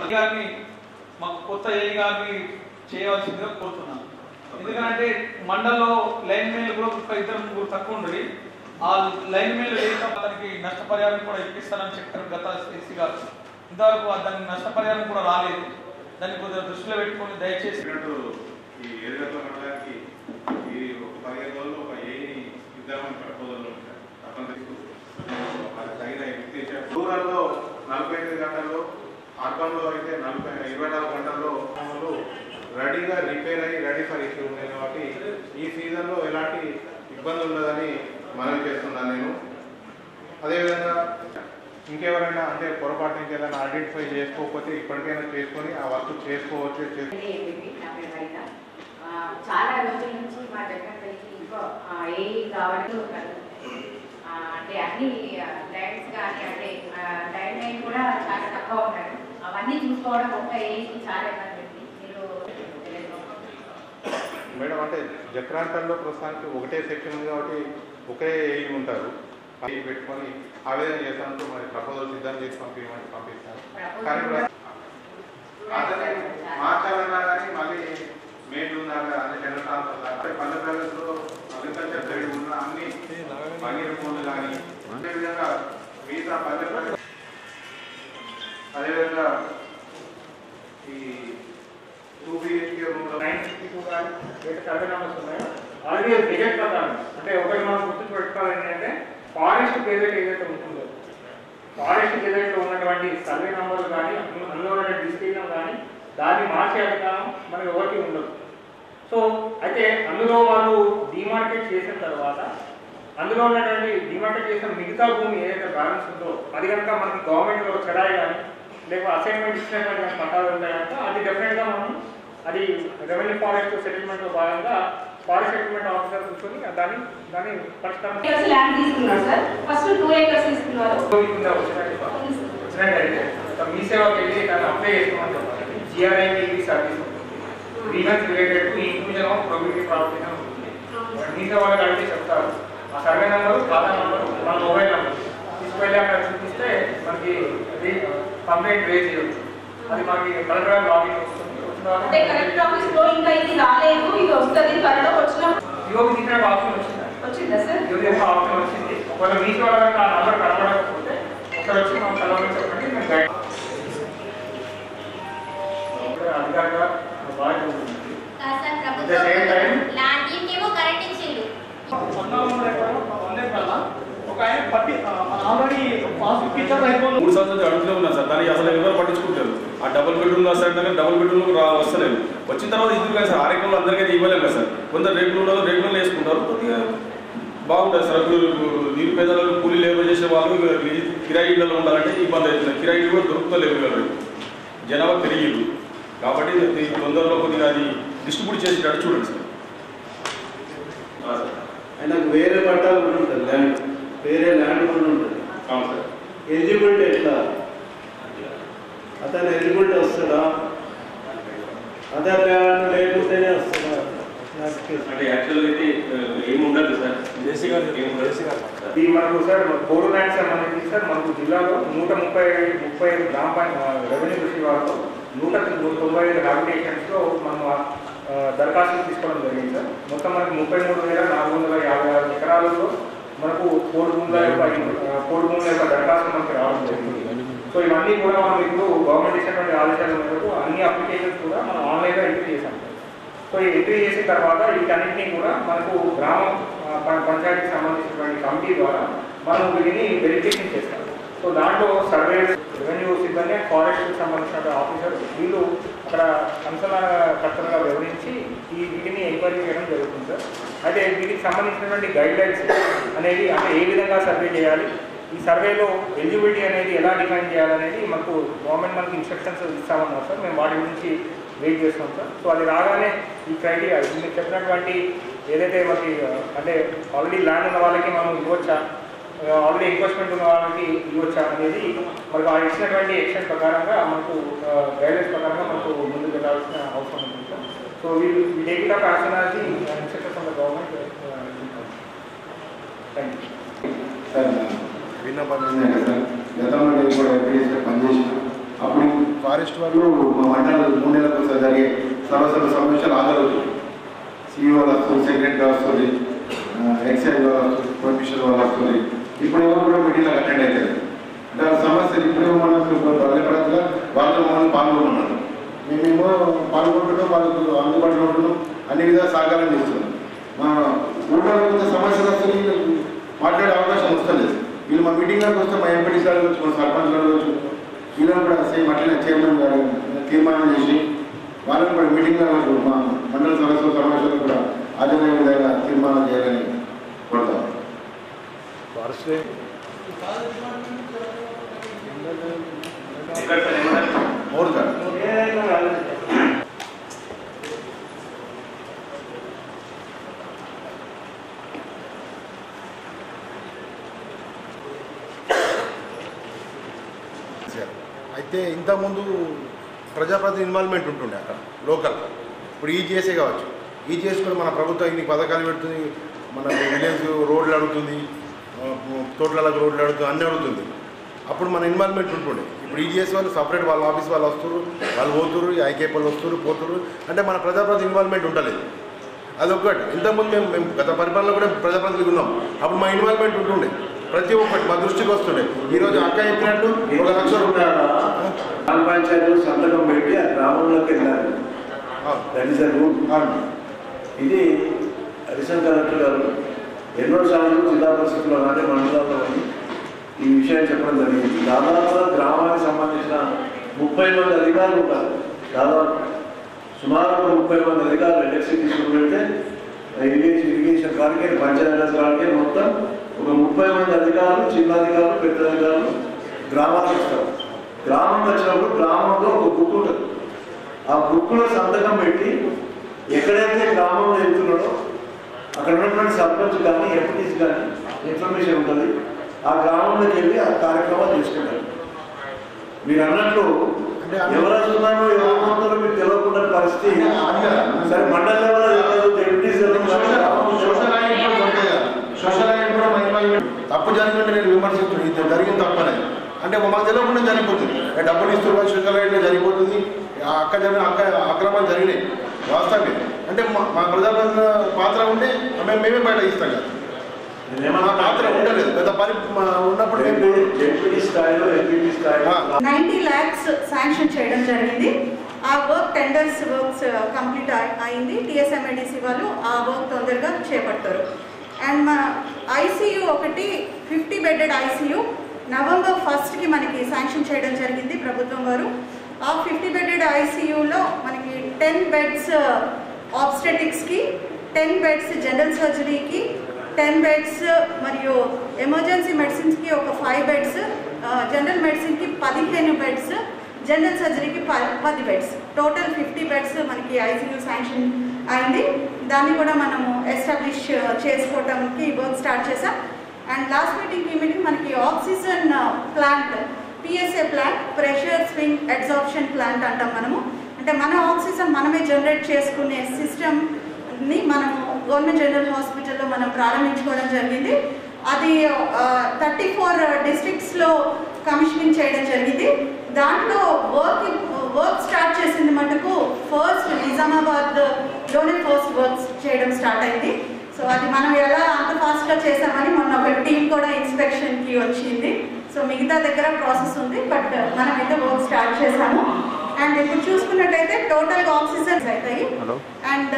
గారిని మాకు కొత్త ఏ గారిని చేయవలసిందిగా కోరుతున్నాను ఎందుకంటే మండలంలో లైన్ మేలు కూడా ఒక ఇద్దరు ముగ్గురు తక్కువ ఉండి ఆ లైన్ మేలు లేక అతనికి నష్టపరిహారం కూడా ఇప్పిస్తానని చెప్పారు గత ఎస్సీ గారు ఇంతవరకు దానికి నష్టపరిహారం కూడా రాలేదు దాన్ని కొద్దిగా దృష్టిలో పెట్టుకొని దయచేసి చెప్పినట్టు ఈ ఎదుగట్ల మండలానికి ఈ ఒక పదిహేను రోజులు ఒక ఏని ఇద్దామని ప్రపోజల్ ఉంటాయి తప్పనిసరి అది తగిన వ్యక్తి రూరల్లో నలభై ఎనిమిది గంటల్లో అర్బన్లో అయితే నలభై ఇరవై నాలుగు గంటల్లో వాళ్ళు రెడీగా రిపేర్ అయ్యి రెడీ ఫర్ ఇష్యూ ఉన్నాయి కాబట్టి ఈ సీజన్లో ఎలాంటి ఇబ్బంది ఉండదని మనవి చేస్తున్నాను నేను అదేవిధంగా ఇంకెవరైనా అంటే పొరపాటు ఇంకేదైనా ఐడెంటిఫై చేసుకోకపోతే ఇప్పటికైనా చేసుకొని ఆ వర్క్ చేసుకోవచ్చు చేసు ఏబీపీ నా పేరు హరిత. ఆ, చాలా రోజుల నుంచి మా దగ్గరికి ఇంకో ఏ కావాలని ఉన్నారు ఆ, అంటే అన్ని లైన్స్ కానీ అంటే లైన్ లైన్ కూడా చాలా తక్కువ ఉన్నారు అవన్నీ చూసుకోవడం ఒక ఏకి చాలా ఇబ్బంది ఉంది మీరు తెలియదు. మేడం అంటే జక్రాంతంలో ప్రస్తుతానికి ఒకటే సెక్షన్ ఉంది కాబట్టి ఒకే ఏఈ ఉంటారు అది పెట్టుకొని ఆవేదన చేస్తాను మరి ప్రపోజల్ సిద్ధం చేసి పంపించమని పంపిస్తాను కానీ ఇప్పుడు అతనే మార్చాలన్నా కానీ మళ్ళీ మేలు ఉన్నారు అన్ని టెండర్ ట్రాన్స్ఫర్ అంటే పల్లె ప్రజల్లో అగ్రికల్చర్ సైడ్ ఉన్న అన్ని పన్నీరు పూలు కానీ అదేవిధంగా మిగతా పల్లె ప్రజలు అదేవిధంగా ఈ టూ బిహెచ్కే రూమ్లో నైన్ సిక్స్టీ టూ కానీ ఏదైతే సర్వే నెంబర్స్ ఉన్నాయో ఆల్రెడీ అది గెజెట్ ప్రకారం అంటే ఒకటి మనం గుర్తు పెట్టుకోవాలి ఏంటంటే ఫారెస్ట్ గెజెట్ ఏదైతే ఉంటుందో ఫారెస్ట్ గెజెట్లో ఉన్నటువంటి సర్వే నెంబర్లు కానీ అందులో ఉన్న డిస్ట్రిక్ట్ కానీ దాన్ని మార్చే అధికారం మనకి ఎవరికి ఉండదు సో అయితే అందులో వాళ్ళు డిమార్కెట్ చేసిన తర్వాత అందులో ఉన్నటువంటి డిమార్కెట్ చేసిన మిగతా భూమి ఏదైతే బ్యాలెన్స్ ఉందో అది కనుక మనకి గవర్నమెంట్లో చడాయి కానీ లేకపోతే అసైన్మెంట్ ఇచ్చినటువంటి కానీ పట్టాలు ఉంటాయి కనుక అది డెఫినెట్గా మనం అది రెవెన్యూ ఫారెస్ట్ సెటిల్మెంట్లో భాగంగా ఫారెస్ట్ సెటిల్మెంట్ ఆఫీసర్ కూర్చొని దాన్ని దాన్ని పరిష్కారం ఏకర్స్ ల్యాండ్ తీసుకున్నారు సార్ ఫస్ట్ టూ ఏకర్స్ తీసుకున్నారు కింద వచ్చినట్టు వచ్చినట్టయితే మీ సేవకి వెళ్ళి దాన్ని అప్లై చేసుకోమని చెప్పాలి GRI service grievance related to inclusion of prohibitory property అని ఉంటుంది మీ సేవకి అడిగితే చెప్తారు ఆ సర్వే నెంబరు ఖాతా నెంబరు మన మొబైల్ నెంబర్ తీసుకెళ్ళి అక్కడ చూపిస్తే మనకి అది కంప్లైంట్ రేజ్ చేయొచ్చు అది మనకి కలెక్టర్ లాగిన్ వస్తుంది వచ్చిన అంటే కలెక్టర్ ఆఫీస్ లో ఇంకా ఇది రాలేదు ఇది వస్తుంది త్వరలో వచ్చిన యోగి తీసిన ఆప్షన్ వచ్చింది వచ్చిందా సార్ యోగి ఆప్షన్ వచ్చింది ఒకవేళ మీ సేవ కనుక ఆ నెంబర్ కనబడకపోతే ఒకసారి వచ్చి మనం కలవని చెప్పండి మేము గైడ్ అధికారిగా బాధ్యత ఉంటుంది కాదు sir At the same time- ప్రభుత్వం ల్యాండ్ దీనికేమో కరెంట్ ఇచ్చిండు ఒక ఆయన పట్టి ఆల్రెడీ పాస్బుక్ ఇచ్చారు అయిపోయింది మూడు సంవత్సరాలు అడుగుతూనే ఉన్నా సార్ దానికి అసలు ఎవరు పట్టించుకుంటారు ఆ డబుల్ బెడ్రూమ్ వస్తారంటే కానీ డబుల్ బెడ్రూమ్ రా వస్తలేదు వచ్చిన తర్వాత ఇది కదా సార్ ఆరేకంలో అందరికీ అయితే ఇవ్వలేము కదా సార్ కొందరు రేకులు ఉన్నారు రేకులు వేసుకుంటారు కొద్దిగా బాగుంటుంది సార్ ఇప్పుడు నిరుపేదలకు కూలీ లేబర్ చేసే వాళ్ళు కి- కిరాయి ఇళ్ళలో ఉండాలంటే ఇబ్బంది అవుతుంది కిరాయి ఇళ్ళు కూడా దొరుకుతలేవు కదా జనాభా పెరిగింది కాబట్టి ఈ తొందరలో కొద్దిగా అది డిస్ట్రిబ్యూట్ చేసేటట్టు చూడండి సార్ ఆయనకు వేరే పట్టాలు కూడా ఉంటుంది ల్యాండ్ వేరే ల్యాండ్ కూడా ఉంటుంది అవును సార్ ఎలిజిబిలిటీ ఎట్లా అతను ఎలిజిబిలిటీ వస్తాడా అదర్ ల్యాండ్ లేకుంటేనే వస్తాడా నాకు తెలుసు. అంటే యాక్చువల్గా అయితే ఏమి ఉండదు సార్ ఇది మనకు సార్ కోరు ల్యాండ్స్ సంబంధించి సార్ మనకు జిల్లాలో నూట ముప్పై ముప్పై గ్రామ పంచాయతీ రెవెన్యూ కృషి వారితో నూట తొంభై ఐదు హ్యాబిటేషన్స్లో మనం ఆ, దరఖాస్తులు తీసుకోవడం జరిగింది సార్ మొత్తం మనకి ముప్పై మూడు వేల నాలుగు వందల యాభై ఆరు ఎకరాలలో మనకు కోడి భూముల యొక్క ఆ, కోడి భూముల యొక్క దరఖాస్తు మనకి రావడం జరిగింది సో ఇవన్నీ కూడా మనం ఇప్పుడు గవర్నమెంట్ ఇచ్చినటువంటి ఆదేశాల మేరకు అన్ని అప్లికేషన్స్ కూడా మనం ఆన్లైన్లో ఎంట్రీ చేశాం సార్ సో ఈ ఎంట్రీ చేసిన తర్వాత వీటన్నింటినీ కూడా మనకు గ్రామ ఆ, పం- పంచాయతీకి సంబంధించినటువంటి కమిటీ ద్వారా మనం వీటిని వెరిఫికేషన్ చేస్తాం సో దాంట్లో సర్వే రెవెన్యూ సిబ్బంది ఫారెస్ట్ సంబంధించిన ఆఫీసర్ వీళ్ళు అక్కడ కర్తలుగా వివరించి ఈ వీటిని ఎంక్వైరీ చేయడం జరుగుతుంది సార్ అయితే వీటికి సంబంధించినటువంటి గైడ్ లైన్స్ అనేది అంటే ఏ విధంగా సర్వే చేయాలి ఈ సర్వేలో ఎలిజిబిలిటీ అనేది ఎలా డిఫైన్ చేయాలనేది మనకు గవర్నమెంట్ మనకి ఇన్స్ట్రక్షన్స్ ఇస్తామన్నారు సార్ మేము వాటి గురించి వెయిట్ చేస్తున్నాం సార్ సో అది రాగానే ఈ క్రైటీరియా మీరు చెప్పినటువంటి ఏదైతే మనకి ఆ, అంటే ఆల్రెడీ ల్యాండ్ ఉన్న వాళ్ళకి మనం ఇవ్వచ్చా ఆల్రెడీ ఎంక్వైర్మెంట్ ఉన్న వాళ్ళకి ఇవ్వచ్చా అనేది మనకు ఆ ఇచ్చినటువంటి ఎక్షన్ ప్రకారంగా మనకు గైడెన్స్ ప్రకారంగా మనకు ముందుకు వెళ్ళాల్సిన అవసరం ఉంటుంది సార్ సో వీళ్ళు we take it up as soon as the instruction from the government thank you sir విన్నపం ఏంటంటే సార్ గతంలో నేను కూడా ఎంపీఎస్గా పనిచేసిన అప్పుడు ఫారెస్ట్ వాళ్ళు మా మండలం మూడు నెలలకు ఒకసారి జరిగే సర్వసభ సమావేశాలు హాజరవుతుంది సిఇఓ వాళ్ళు వస్తుంది సెక్రటరీ వస్తుంది ఎక్సైజ్ వాళ్ళు వస్తుంది ప్రొఫెషనల్ వాళ్ళు వస్తుంది ఇప్పుడు ఎవరు కూడా మీటింగ్లో అటెండ్ అవుతారు అంటే ఆ సమస్యలు ఇప్పుడే మనకు బలపడగా వాళ్ళతో మమ్మల్ని పాల్గొన్నాం మేమేమో పాల్గొంటున్నాం వాళ్ళకు అందుబాటులో ఉంటున్నాం అన్ని విధాలు సహకారం చేస్తున్నాం మా ఊళ్ళో కొంత సమస్యలు వస్తే వీళ్ళు మాట్లాడే అవకాశం వస్తలేదు వీళ్ళు మా మీటింగ్లోకి వస్తే మా ఎంపీటీ సార్ వచ్చి మా సర్పంచ్ గారు వచ్చి వీళ్ళని కూడా సేమ్ అట్లనే చైర్మన్ గారు తీర్మానం చేసి వాళ్ళని కూడా మీటింగ్లో మా మండల సదస్సు సమావేశాలు కూడా హాజరయ్యే విధంగా తీర్మానం చేయాలని కోరుతాం మూడు సార్ అయితే ఇంతకుముందు ప్రజాప్రతినిధి ఇన్వాల్వ్మెంట్ ఉంటుండే అక్కడ లోకల్ ఇప్పుడు ఈ చేసే కావచ్చు ఈ చేసి కూడా మన ప్రభుత్వం ఇన్ని పథకాలు పెడుతుంది మన విలేజ్ రోడ్లు అడుగుతుంది ఆ, తోటలకు రోడ్లు అడుగుతుంది అన్నీ అడుగుతుంది అప్పుడు మన ఇన్వాల్వ్మెంట్ ఉంటుండే ఇప్పుడు ఈజీఎస్ వాళ్ళు సపరేట్ వాళ్ళ ఆఫీస్ వాళ్ళు వస్తారు వాళ్ళు పోతురు ఈ ఐకేపీ వాళ్ళు వస్తారు పోతురు అంటే మన ప్రజాప్రతి ఇన్వాల్వ్మెంట్ ఉండలేదు అదొకటి ఇంతకుముందు మేము మేము గత పరిపాలనలో కూడా ప్రజాప్రతినిధులు ఉన్నాం అప్పుడు మా ఇన్వాల్వ్మెంట్ ఉంటుండే ప్రతి ఒక్కటి మా దృష్టికి వస్తుండే ఈరోజు అక్క చెప్పినట్టు ఒక లక్ష రూపాయలు గ్రామ పంచాయతీ సంతకం పెట్టి ఆ గ్రామంలోకి వెళ్ళాలి దట్ ఈస్ రూల్ ఇది అడిషనల్ కలెక్టర్ గారు ఎన్నో సార్లు జిల్లా పరిషత్లో కానీ మండలాల్లో కానీ ఈ విషయం చెప్పడం జరిగింది దాదాపుగా గ్రామానికి సంబంధించిన ముప్పై మంది అధికారులు ఉంటారు దాదాపు సుమారు ఒక ముప్పై మంది అధికారులు ఎలక్ట్రిసిటీ తీసుకుంటే ఇరిగేషన్ ఇరిగేషన్ కాడికి పంచాయతీ కాడికి మొత్తం ఒక ముప్పై మంది అధికారులు చిన్న అధికారులు పెద్ద అధికారులు గ్రామాలకు వస్తారు గ్రామం వచ్చినప్పుడు గ్రామంలో ఒక బుక్ ఉంటుంది ఆ బుక్లో సంతకం పెట్టి ఎక్కడైతే గ్రామంలో వెళ్తున్నాడో అక్కడ ఉన్నటువంటి సర్పంచ్ కానీ ఎంపీటీస్ కానీ ఇన్ఫర్మేషన్ ఉంటుంది ఆ గ్రామంలోకి వెళ్ళి ఆ కార్యక్రమాలు చేసుకుంటారు మీరు అన్నట్లు ఎవరు వస్తున్నారో ఎవరు పోతున్నారో మీకు తెలియకుండా పరిస్థితి సరే మండల లెవెల్ ఎంపీటీస్ సోషల్ ఐడి కూడా ఉంటాయి కదా. సోషల్ ఐడి కూడా మా ఇన్వాల్వ్మెంట్ తప్పు జరిగిందంటే నేను విమర్శిస్తున్నాను ఇది జరిగింది తప్పనే అంటే మాకు తెలియకుండా జరిగిపోతుంది ఏ డబ్బులు ఇస్తున్నారు సోషల్ ఐడిలో జరిగిపోతుంది ఆ అక్క జరిగిన అక్క అక్రమాలు జరిగినాయి వాస్తవమే అంటే మా- మా ప్రజాప్రతినిధుల పాత్ర ఉంటే మేము మేమే బయట ఇస్తాం కదా మా పాత్ర ఉండలేదు పెద్ద పరి మా- ఉన్నప్పుడు మేము ఎంపీటీ స్థాయిలో ఎంపీటీ స్థాయిలో నైంటీ ల్యాక్స్ శాంక్షన్ చేయడం జరిగింది ఆ వర్క్ టెండర్స్ వర్క్స్ కంప్లీట్ అయింది టిఎస్ఎంఐడిసి వాళ్ళు ఆ వర్క్ తొందరగా చేపడతారు అండ్ మా ఐసీయూ ఒకటి ఫిఫ్టీ బెడెడ్ ఐసీయూ నవంబర్ ఫస్ట్కి మనకి శాంక్షన్ చేయడం జరిగింది ప్రభుత్వం వారు ఆ ఫిఫ్టీ బెడెడ్ ఐసీయూలో మనకి టెన్ బెడ్స్ ఆబ్స్టెటిక్స్కి టెన్ బెడ్స్ జనరల్ సర్జరీకి టెన్ బెడ్స్ మరియు ఎమర్జెన్సీ మెడిసిన్స్కి ఒక ఫైవ్ బెడ్స్ జనరల్ మెడిసిన్కి పదిహేను బెడ్స్ జనరల్ సర్జరీకి ప పది బెడ్స్ టోటల్ ఫిఫ్టీ బెడ్స్ మనకి ఐసీయూ శాంక్షన్ అయింది దాన్ని కూడా మనము ఎస్టాబ్లిష్ చేసుకోవడానికి వర్క్ స్టార్ట్ చేసాం అండ్ లాస్ట్ మీటింగ్ ఈ మీటింగ్ మనకి oxygen plant PSA plant pressure swing absorption plant అంటాం మనము అంటే మన ఆక్సిజన్ మనమే జనరేట్ చేసుకునే సిస్టమ్ ని మనము గవర్నమెంట్ జనరల్ హాస్పిటల్లో మనం ప్రారంభించుకోవడం జరిగింది అది థర్టీ ఫోర్ డిస్ట్రిక్ట్స్లో కమిషనింగ్ చేయడం జరిగింది దాంట్లో వర్క్ వర్క్ స్టార్ట్ చేసింది మటుకు ఫస్ట్ నిజామాబాద్లోనే ఫస్ట్ వర్క్ చేయడం స్టార్ట్ అయింది సో అది మనం ఎలా అంత ఫాస్ట్గా చేసామని మొన్న ఒక టీం కూడా ఇన్స్పెక్షన్కి వచ్చింది సో మిగతా దగ్గర ప్రాసెస్ ఉంది బట్ మనమైతే వర్క్ స్టార్ట్ చేసాము అండ్ ఇప్పుడు చూసుకున్నట్టయితే టోటల్ ఆక్సిజన్స్ అవుతాయి అండ్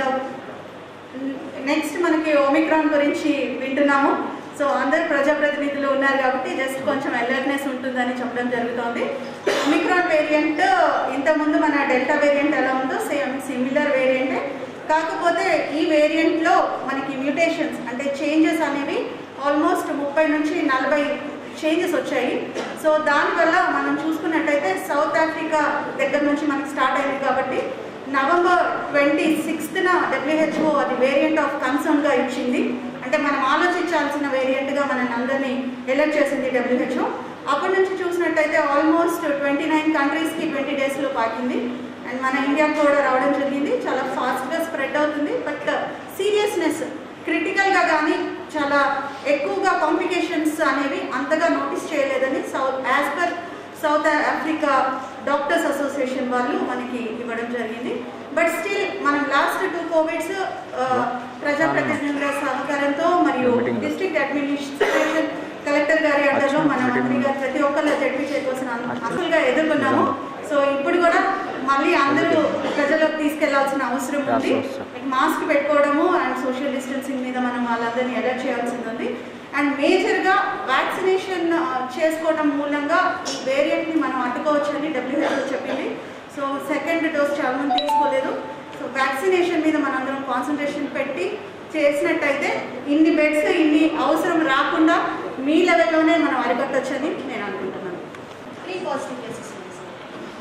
నెక్స్ట్ మనకి ఒమిక్రాన్ గురించి వింటున్నాము సో అందరు ప్రజాప్రతినిధులు ఉన్నారు కాబట్టి జస్ట్ కొంచెం అలర్ట్నెస్ ఉంటుందని చెప్పడం జరుగుతోంది ఒమిక్రాన్ వేరియంట్ ఇంతకుముందు మన డెల్టా వేరియంట్ ఎలా ఉందో సేమ్ సిమిలర్ వేరియంటే కాకపోతే ఈ వేరియంట్లో మనకి మ్యూటేషన్స్ అంటే చేంజెస్ అనేవి ఆల్మోస్ట్ ముప్పై నుంచి నలభై చేంజెస్ వచ్చాయి సో దానివల్ల మనం చూసుకున్నట్టయితే సౌత్ ఆఫ్రికా దగ్గర నుంచి మనకి స్టార్ట్ అయింది కాబట్టి నవంబర్ ట్వంటీ సిక్స్త్న డబ్ల్యూహెచ్ఓ అది వేరియంట్ ఆఫ్ కన్సర్న్గా ఇచ్చింది అంటే మనం ఆలోచించాల్సిన వేరియంట్గా మనల్ని అందరినీ ఎలర్ట్ చేసింది డబ్ల్యూహెచ్ఓ అప్పటి నుంచి చూసినట్టయితే ఆల్మోస్ట్ ట్వంటీ నైన్ కంట్రీస్కి ట్వంటీ డేస్లో పాకింది అండ్ మన ఇండియాకి కూడా రావడం జరిగింది చాలా ఫాస్ట్గా స్ప్రెడ్ అవుతుంది బట్ సీరియస్నెస్ క్రిటికల్గా కానీ చాలా ఎక్కువగా కాంప్లికేషన్స్ అనేవి అంతగా నోటీస్ చేయలేదని south as per south Africa doctors association వాళ్ళు మనకి ఇవ్వడం జరిగింది బట్ స్టిల్ మనం లాస్ట్ టూ కోవిడ్స్ ప్రజాప్రతినిధుల సహకారంతో మరియు డిస్ట్రిక్ట్ అడ్మినిస్ట్రేషన్ కలెక్టర్ గారి అండర్లో మన మంత్రి గారు ప్రతి ఒక్కరు జడ్పీ చేయవలసిన అసలుగా ఎదుర్కొన్నాము సో ఇప్పుడు కూడా మళ్ళీ అందరూ ప్రజలకు తీసుకెళ్లాల్సిన అవసరం ఉంది మాస్క్ పెట్టుకోవడము అండ్ సోషల్ డిస్టెన్సింగ్ మీద మనం వాళ్ళందరినీ అలర్ట్ చేయాల్సింది ఉంది అండ్ మేజర్గా వ్యాక్సినేషన్ చేసుకోవడం మూలంగా ఈ వేరియంట్ని మనం అడ్డుకోవచ్చని డబ్ల్యూహెచ్ఓ చెప్పింది సో సెకండ్ డోస్ చాలా మంది తీసుకోలేదు సో వ్యాక్సినేషన్ మీద మనందరం కాన్సన్ట్రేషన్ పెట్టి చేసినట్టయితే ఇన్ని బెడ్స్ ఇన్ని అవసరం రాకుండా మీ లెవెల్లోనే మనం అరికట్టొచ్చని నేను అనుకుంటున్నాను త్రీ పాజిటివ్ కేసెస్ ఉన్నాయి సార్.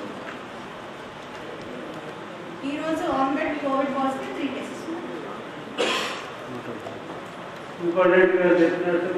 ఈరోజు on bed covid positive three cases ఉన్నాయి ఇంపార్టెంట్ గా చెప్పినట్టు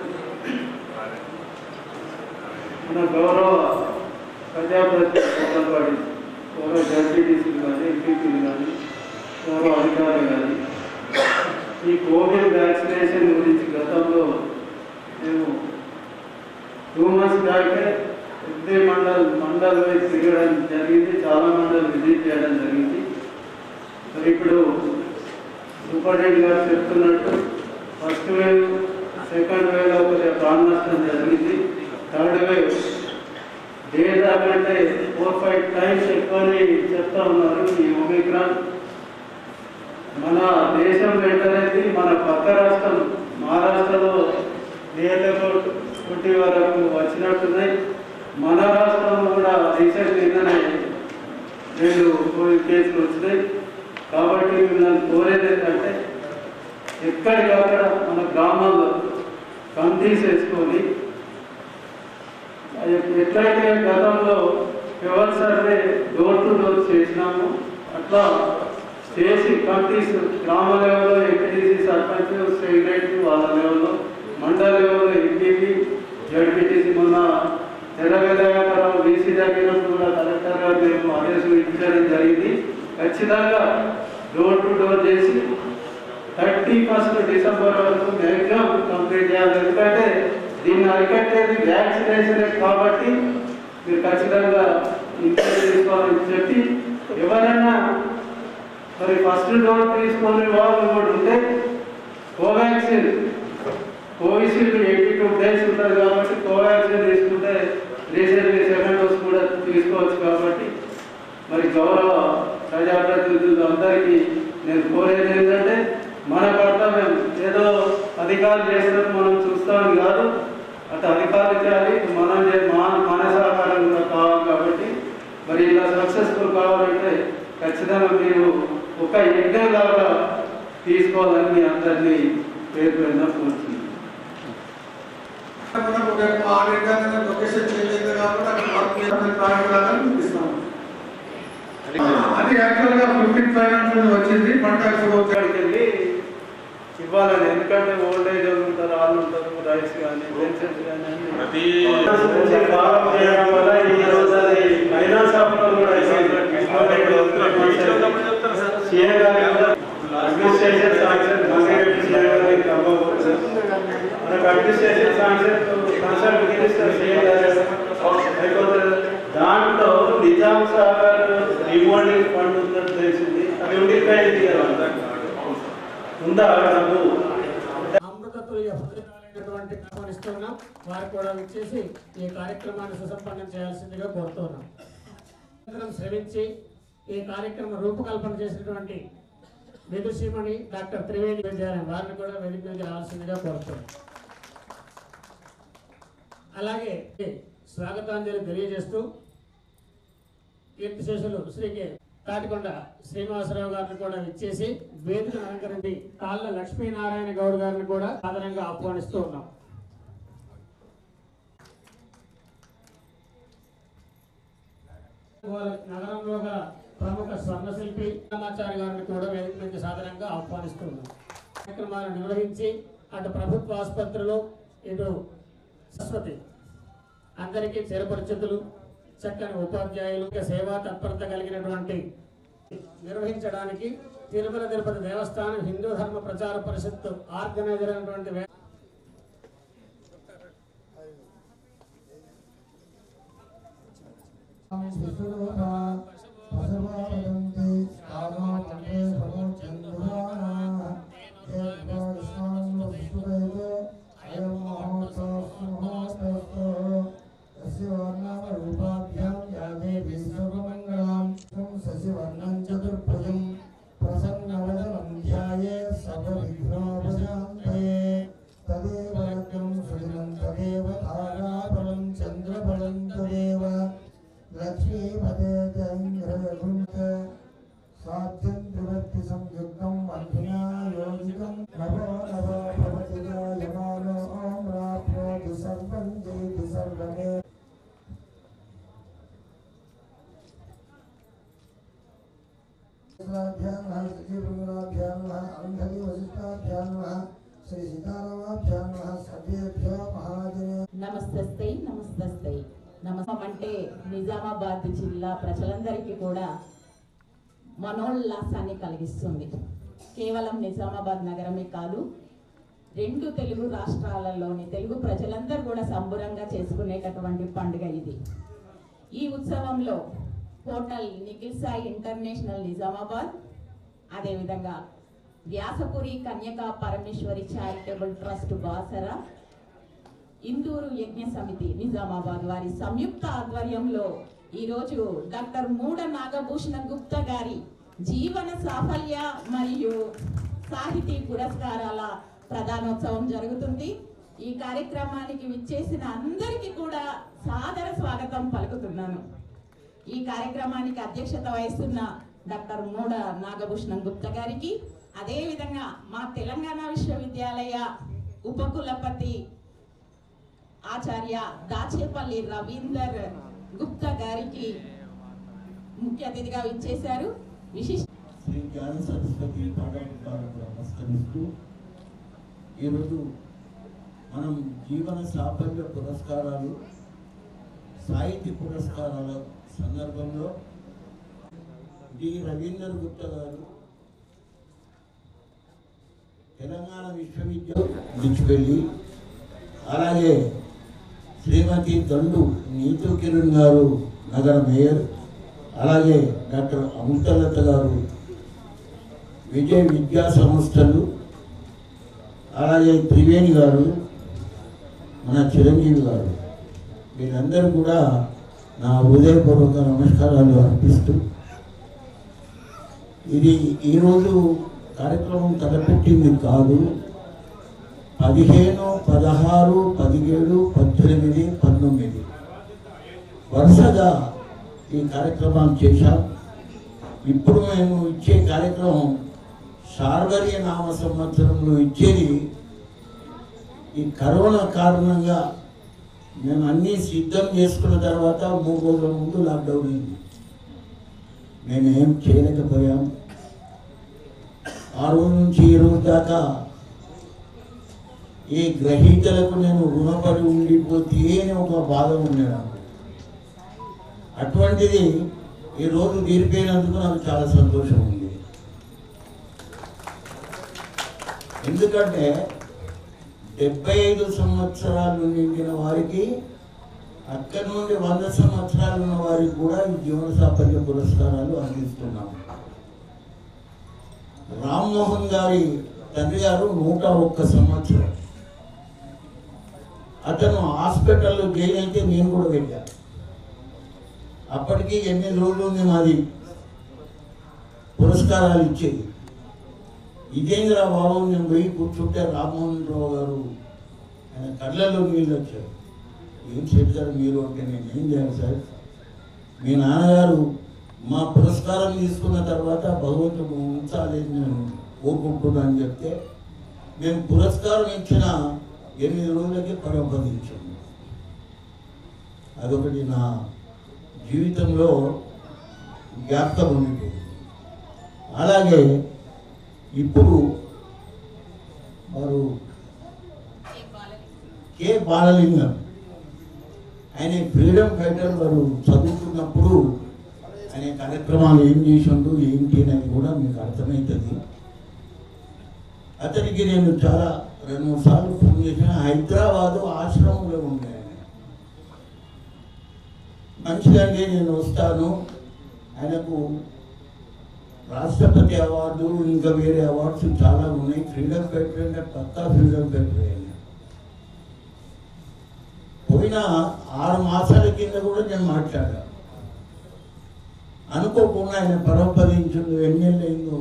మన గౌరవ ప్రజాప్రతినిధులు వాడి గౌరవ జడ్పీటీసీలు కానీ ఎంపీపీలు కానీ గౌరవ అధికారులు కానీ ఈ కోవిడ్ వ్యాక్సినేషన్ గురించి గతంలో మేము టూ మంత్స్ బ్యాకే ఉద్దే మండల్ మండల్ వైపు తిరగడం జరిగింది చాలా మండల్ విజిట్ చేయడం జరిగింది మరి ఇప్పుడు సూపరింటెండెంట్ గారు చెప్తున్నట్టు ఫస్ట్ వేవ్ సెకండ్ వేవ్ కొద్దిగా ప్రాణ నష్టం జరిగింది థర్డ్ వేవ్ డేటా కంటే ఫోర్ ఫైవ్ టైమ్స్ ఎక్కువని చెప్తా ఉన్నారు ఈ ఒమిక్రాన్ మన దేశం వెంటనేది మన పక్క రాష్ట్రం మహారాష్ట్రలో నియర్ అబౌట్ ట్వంటీ వరకు వచ్చినట్టున్నాయి మన రాష్ట్రంలో కూడా రీసెంట్ నిన్ననే రెండు కోవిడ్ కేసులు వచ్చినాయి కాబట్టి మిమ్మల్ని కోరేది ఏంటంటే ఎక్కడికక్కడ మన గ్రామాల్లో కమిటీస్ వేసుకొని అది ఎట్లయితే గతంలో ఎవరి సర్వే డోర్ టు డోర్ చేసినాము అట్లా చేసి కమిటీస్ గ్రామ లెవెల్లో ఎంపీటీసీ సర్పంచ్ సెక్రటరీ వాళ్ళ లెవెల్లో మండల లెవెల్లో ఎంపీపీ జడ్పీటీసీ మొన్న తెరవేదయాకరం బీసీ దగ్గినప్పుడు కూడా కలెక్టర్ గారు మేము ఆదేశం ఇచ్చడం జరిగింది ఖచ్చితంగా డోర్ టు డోర్ చేసి థర్టీ ఫస్ట్ డిసెంబర్ వరకు మ్యాక్సిమం కంప్లీట్ చేయాలి ఎందుకంటే దీన్ని అరికట్టేది వ్యాక్సినేషన్ కాబట్టి మీరు ఖచ్చితంగా ఇంట్లో తీసుకోవాలని చెప్పి ఎవరైనా మరి ఫస్ట్ డోస్ తీసుకొని వాళ్ళు కూడా ఉంటే Covaxin Covishield eighty two days ఉంటుంది కాబట్టి కోవాక్సిన్ తీసుకుంటే రీసెంట్లీ సెకండ్ డోస్ కూడా తీసుకోవచ్చు కాబట్టి మరి గౌరవ ప్రజాప్రతినిధులు అందరికీ నేను కోరేది ఏంటంటే మన కర్తవ్యం ఏదో అధికారులు చేసినట్టు మనం చూస్తామని కాదు అటు అధికారులు చేయాలి మనం చే- మన మన సహకారం కూడా కావాలి కాబట్టి మరి ఇలా సక్సెస్ఫుల్ కావాలంటే ఖచ్చితంగా మీరు ఒక యజ్ఞం లాగా తీసుకోవాలని మీ అందరినీ పేరు పేరున కోరుతున్నాను లొకేషన్ చేంజ్ అయింది కాబట్టి అక్కడ వర్క్ చేయాలని ప్రారంభాలను చూపిస్తాము అది యాక్చువల్ గా ఫిఫ్టీన్ ఫైనాన్స్ నుంచి వచ్చింది పంట అక్కడికి వెళ్ళి ఇవ్వాలని ఎందుకంటే ఓల్డ్ ఏజ్ వాళ్ళు ఉంటారు వాళ్ళు ఉంటారు రైస్ కానీ పెన్షన్స్ కానీ అన్ని. ప్రతి నుంచి ఫారం చేయడం వల్ల ఈ రోజు అది ఫైనాన్స్ ఆఫీసర్ కూడా సీఎం గారి అడ్మినిస్ట్రేషన్ శాంక్షన్ మంగళగిరి సీఎం గారికి పంపవచ్చు మనకు administration sanction consult minister CM గారు అయిపోతుంది దాంట్లో నిజాం సాగర్ రిమోల్డింగ్ ఫండ్ ఉందని తెలిసింది అది ఉండిపోయింది కదా ఉందా డబ్బు అమృతతుల్య భోజనాలైనటువంటి ఆహ్వానిస్తున్నాం వారు కూడా విచ్చేసి ఈ కార్యక్రమాన్ని సుసంపన్నం చేయాల్సిందిగా కోరుతున్నాం అందరం శ్రమించి ఈ కార్యక్రమం రూపకల్పన చేసినటువంటి విదుషీమణి డాక్టర్ త్రివేణి విద్యాలయం వారిని కూడా వేదిక మీద రావాల్సిందిగా కోరుతున్నాం అలాగే స్వాగతాంజలి తెలియజేస్తూ కీర్తిశేషులు శ్రీ కె. తాటికొండ శ్రీనివాసరావు గారిని కూడా ఇచ్చేసి వేదికను అలంకరించి తాళ్ళ లక్ష్మీనారాయణ గౌడ్ గారిని కూడా సాధారణంగా ఆహ్వానిస్తూ ఉన్నాం నగరంలో గల ప్రముఖ స్వర్ణశిల్పి రామాచారి గారిని కూడా వేదిక నుంచి సాధారణంగా ఆహ్వానిస్తూ ఉన్నాం కార్యక్రమాలు నిర్వహించి అటు ప్రభుత్వ ఆసుపత్రులు ఇటు సరస్వతి అందరికీ చిరపరిచితులు చక్కని ఉపాధ్యాయులు ఇంకా సేవా తత్పరత కలిగినటువంటి నిర్వహించడానికి తిరుమల తిరుపతి దేవస్థానం హిందూ ధర్మ ప్రచార పరిషత్ ఆర్గనైజర్ అయినటువంటి వే- ప్రసన్నవదనం ధ్యాయే సర్వవిఘ్నోపశాంతయే తదేవ లగ్నం సుదినం తదేవ తారాబలం చంద్రబలం తదేవ లక్ష్మీపదే జైంద్రగుంత సాధ్యం త్రివర్తి సంయుక్తం వంధినా యోగికం నవో నవో భవతి జాయమానో ప్రాప్నోతి సర్వం జయతి సర్వమే శ్రీ సీతారామాభ్యాం సర్వేభ్యో మహాజనే నమస్తస్తే నమస్తస్తే నమస్తం అంటే నిజామాబాద్ జిల్లా ప్రజలందరికీ కూడా మనోల్లాసాన్ని కలిగిస్తుంది కేవలం నిజామాబాద్ నగరమే కాదు రెండు తెలుగు రాష్ట్రాలలోని తెలుగు ప్రజలందరూ కూడా సంబురంగా చేసుకునేటటువంటి పండుగ ఇది ఈ ఉత్సవంలో హోటల్ నిఖిల్ సాయి ఇంటర్నేషనల్ నిజామాబాద్ అదేవిధంగా వ్యాసపురి కన్యకా పరమేశ్వరి చారిటబుల్ ట్రస్ట్ బాసరా ఇందూరు యజ్ఞ సమితి నిజామాబాద్ వారి సంయుక్త ఆధ్వర్యంలో ఈరోజు డాక్టర్ మూడ నాగభూషణ గుప్తా గారి జీవన సాఫల్య మరియు సాహితీ పురస్కారాల ప్రధానోత్సవం జరుగుతుంది ఈ కార్యక్రమానికి విచ్చేసిన అందరికీ కూడా సాదర స్వాగతం పలుకుతున్నాను ఈ కార్యక్రమానికి అధ్యక్షత వహిస్తున్న డాక్టర్ మూడ నాగభూషణం గుప్తా గారికి అదేవిధంగా మా తెలంగాణ విశ్వవిద్యాలయ ఉపకులపతి ఆచార్య దాచేపల్లి రవీందర్ గుప్తా గారికి ముఖ్య అతిథిగా విచ్చేశారు విశిష్ట శ్రీ జ్ఞాన సరస్వతి పాఠశాలకు నమస్కరిస్తూ ఈరోజు మనం జీవన సాఫల్య పురస్కారాలు సాహిత్య పురస్కారాల సందర్భంలో డి రవీందర్ గుప్తా గారు తెలంగాణ విశ్వవిద్యాలయం విడిచిపెళ్ళి అలాగే శ్రీమతి దండు నీతు కిరణ్ గారు నగర మేయర్ అలాగే డాక్టర్ అమృతలత గారు విజయ విద్యా సంస్థలు అలాగే త్రివేణి గారు మన చిరంజీవి గారు వీరందరూ కూడా నా హృదయపూర్వక నమస్కారాలు అర్పిస్తూ ఇది ఈరోజు కార్యక్రమం తలపెట్టింది కాదు పదిహేను పదహారు పదిహేడు పద్దెనిమిది పంతొమ్మిది వరుసగా ఈ కార్యక్రమం చేశాం ఇప్పుడు మేము ఇచ్చే కార్యక్రమం శార్వర్య నామ సంవత్సరంలో ఇచ్చేది ఈ కరోనా కారణంగా మేము అన్నీ సిద్ధం చేసుకున్న తర్వాత మూడు రోజుల ముందు లాక్డౌన్ అయింది మేము ఏం చేయలేకపోయాం ఆ రోజు నుంచి ఈ రోజు దాకా ఈ గ్రహీతలకు నేను రుణపడి ఉండిపోతే అని ఒక బాధ ఉండే నాకు అటువంటిది ఈ రోజు తీరిపోయినందుకు నాకు చాలా సంతోషం ఉంది ఎందుకంటే డెబ్బై ఐదు సంవత్సరాలు నిండిన వారికి అక్కడి నుండి వంద సంవత్సరాలు ఉన్న వారికి కూడా ఈ జీవన సాఫల్య పురస్కారాలు అందిస్తున్నాము రామ్మోహన్ గారి తండ్రి గారు నూట ఒక్క సంవత్సరం అతను హాస్పిటల్లో జైలు అయితే నేను కూడా వెళ్ళాను అప్పటికి ఎనిమిది రోజులు ఉంది మాది పురస్కారాలు ఇచ్చేది ఇదేంద్రా బాబు నేను పోయి కూర్చుంటే రామ్మోహన్ రావు గారు ఆయన కళ్ళల్లో నీళ్ళు వచ్చారు ఏం చెప్తారు మీరు అంటే నేను ఏం చేయాలి సార్ మీ నాన్నగారు మా పురస్కారం తీసుకున్న తర్వాత భగవంతుడు ఉంచాలి నేను కోరుకుంటున్నా అని చెప్తే మేము పురస్కారం ఇచ్చిన ఎనిమిది రోజులకే పరమపదించాము అదొకటి నా జీవితంలో జ్ఞాపకం ఉండిపోయింది అలాగే ఇప్పుడు వారు కె బాలలింగం ఆయన ఫ్రీడమ్ ఫైటర్ వారు చదువుతున్నప్పుడు ఆయన కార్యక్రమాలు ఏం చేసిండు ఏంటి అనేది కూడా మీకు అర్థమవుతుంది అతనికి నేను చాలా రెండు మూడు సార్లు ఫోన్ చేసిన హైదరాబాదు ఆశ్రమంలో ఉండే ఆయన మంచిదండి నేను వస్తాను ఆయనకు రాష్ట్రపతి అవార్డు ఇంకా వేరే అవార్డ్స్ చాలా ఉన్నాయి ఫ్రీడమ్ ఫైటర్ అంటే పక్కా ఫ్రీడమ్ ఫైటర్ ఆయన పోయిన ఆరు మాసాల కింద కూడా నేను మాట్లాడా అనుకోకుండా ఆయన పరపదించుడు ఎన్ని నెలలు అయిందో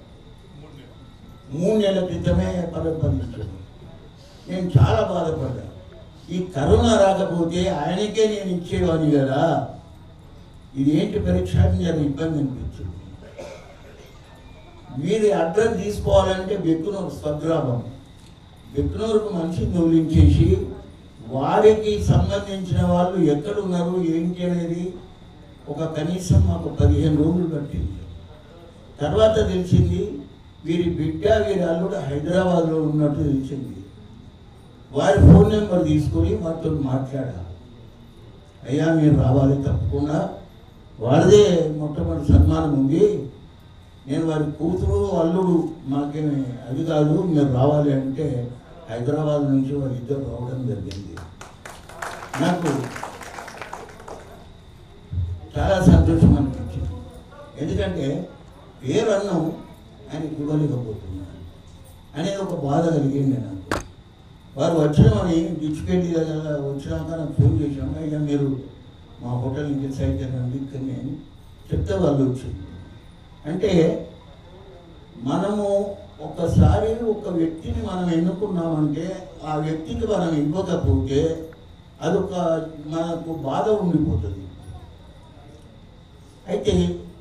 మూడు నెలల క్రితమే పరపదించుడు నేను చాలా బాధపడ్డా ఈ కరోనా రాకపోతే ఆయనకే నేను ఇచ్చేవాడిని కదా ఇదేంటి పరీక్ష అని నాకు ఇబ్బంది అనిపించింది వీరి అడ్రస్ తీసుకోవాలంటే బెక్కునూరు స్వగ్రామం బెక్కునూరుకు మనిషి తోలించేసి వారికి సంబంధించిన వాళ్ళు ఎక్కడున్నారు ఏంటి అనేది ఒక కనీసం మాకు పదిహేను రోజులు పట్టింది తర్వాత తెలిసింది వీరి బిడ్డ వీరి అల్లుడు హైదరాబాద్లో ఉన్నట్టు తెలిసింది వారి ఫోన్ నెంబర్ తీసుకొని వారితో మాట్లాడాలి అయ్యా మీరు రావాలి తప్పకుండా వారిదే మొట్టమొదటి సన్మానం ఉంది నేను వారి కూతురు అల్లుడు మాకేమి అది కాదు మీరు రావాలి అంటే హైదరాబాద్ నుంచి వారిద్దరు రావడం జరిగింది నాకు చాలా సంతోషం అనిపించింది ఎందుకంటే పేరు అన్నం ఆయనకి ఇవ్వలేకపోతున్నాను అనేది ఒక బాధ కలిగింది నాకు వారు వచ్చినామని డిచ్చిపెట్టి దగ్గర వచ్చినాక నాకు ఫోన్ చేశాము అయ్యా మీరు మా హోటల్ నుంచి సైడ్ రండి ఇక్కడ నేను చెప్తే వాళ్ళు వచ్చింది అంటే మనము ఒకసారి ఒక వ్యక్తిని మనం ఎన్నుకున్నామంటే ఆ వ్యక్తికి మనం ఇవ్వకపోతే అదొక మనకు బాధ ఉండిపోతుంది అయితే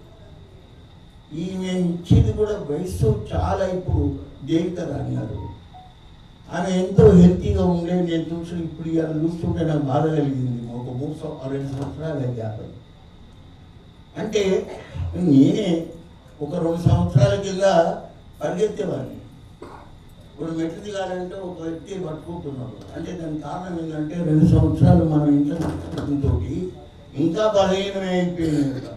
ఈమె ఇచ్చేది కూడా వయసు చాలా ఇప్పుడు దేవిక అన్నారు ఆమె ఎంతో హెల్తీగా ఉండే నేను చూసి ఇప్పుడు ఇవాళ చూస్తుంటే నాకు బాధ కలిగింది ఒక మూడు సంవ- రెండు సంవత్సరాలు అయింది యాభై అంటే నేనే ఒక రెండు సంవత్సరాల కింద పరిగెత్తేవాడిని ఇప్పుడు మెట్లు దిగాలంటే ఒక వ్యక్తి పట్టుకుంటున్నాడు అంటే దాని కారణం ఏంటంటే రెండు సంవత్సరాలు మనం ఇంట్లో ఇంకా బలహీనమే అయిపోయింది కదా.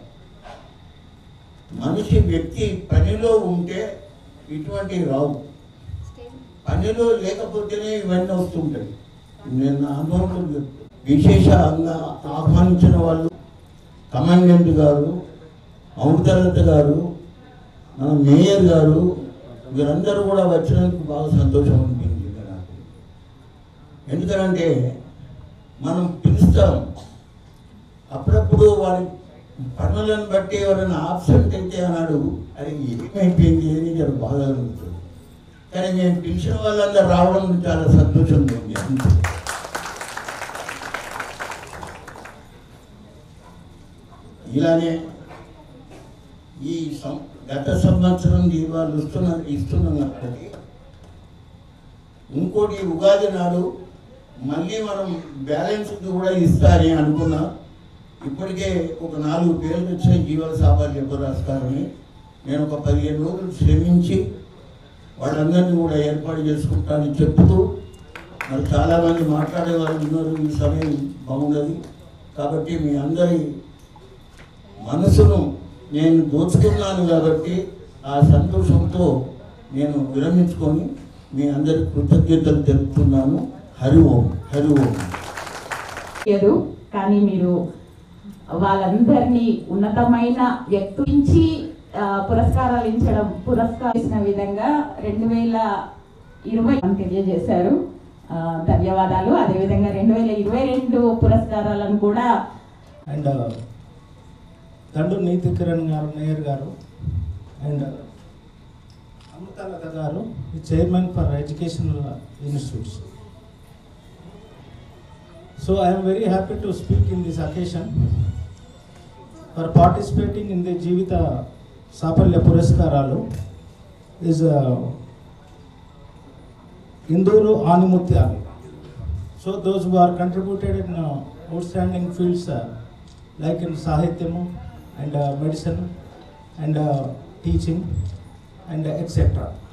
మనిషి వ్యక్తి పనిలో ఉంటే ఇటువంటివి రావు పనిలో లేకపోతేనే ఇవన్నీ వస్తుంటాయి నేను నా అనుభవం చెప్తాను విశేషంగా ఆహ్వానించిన వాళ్ళు కమాండెంట్ గారు అమృతలత గారు మన మేయర్ గారు వీరందరూ కూడా వచ్చినందుకు బాగా సంతోషం అనిపించింది నాకు ఎందుకంటే మనం పిలుస్తాం అప్పుడప్పుడు వారి పనులను బట్టి ఎవరైనా ఆబ్సెంట్ అయితే అన్నాడు అది ఏమైపోయింది అని జర బాగా కలుగుతుంది కానీ నేను పిలిచిన వాళ్ళందరూ రావడం చాలా సంతోషంగా ఉంది అంతే ఇలానే ఈ సం- గత సంవత్సరం దీపాలు ఇస్తున్న ఇస్తున్నాం కాబట్టి ఇంకోటి ఉగాది నాడు మళ్ళీ మనం బ్యాలెన్స్ కూడా ఇస్తారని అనుకున్నా ఇప్పటికే ఒక నాలుగు పేర్లు వచ్చాయి జీవన సాఫల్య పురస్కారని నేను ఒక పదిహేను రోజులు శ్రమించి వాళ్ళందరినీ కూడా ఏర్పాటు చేసుకుంటానని చెప్తూ మరి చాలామంది మాట్లాడే వాళ్ళు ఉన్నారు ఈ సమయం బాగున్నది కాబట్టి మీ అందరి మనసును నేను దోచుకున్నాను కాబట్టి ఆ సంతోషంతో నేను విరమించుకొని మీ అందరి కృతజ్ఞతలు తెలుపుతున్నాను హరి ఓం హరి ఓం లేదు కానీ మీరు వాళ్ళందరినీ ఉన్నతమైన వ్యక్తించి ఆ, పురస్కారాలు ఇచ్చడం పురస్కరించిన విధంగా రెండు వేల ఇరవై తెలియజేశారు ఆ, ధన్యవాదాలు అదేవిధంగా రెండు వేల ఇరవై రెండు పురస్కారాలను కూడా అండ్ దండు నీతి కిరణ్ గారు మేయర్ గారు అండ్ అమృతలత గారు chairman for educational institutes so I'm very happy to speak in this occasion for participating in the జీవిత సాఫల్య పురస్కారాలు ఇస్ ఇందూరు ఆనిముత్యాలు so those who are contributed in outstanding fields like in Sahityamu and uh, medicine and uh, teaching and uh, etc.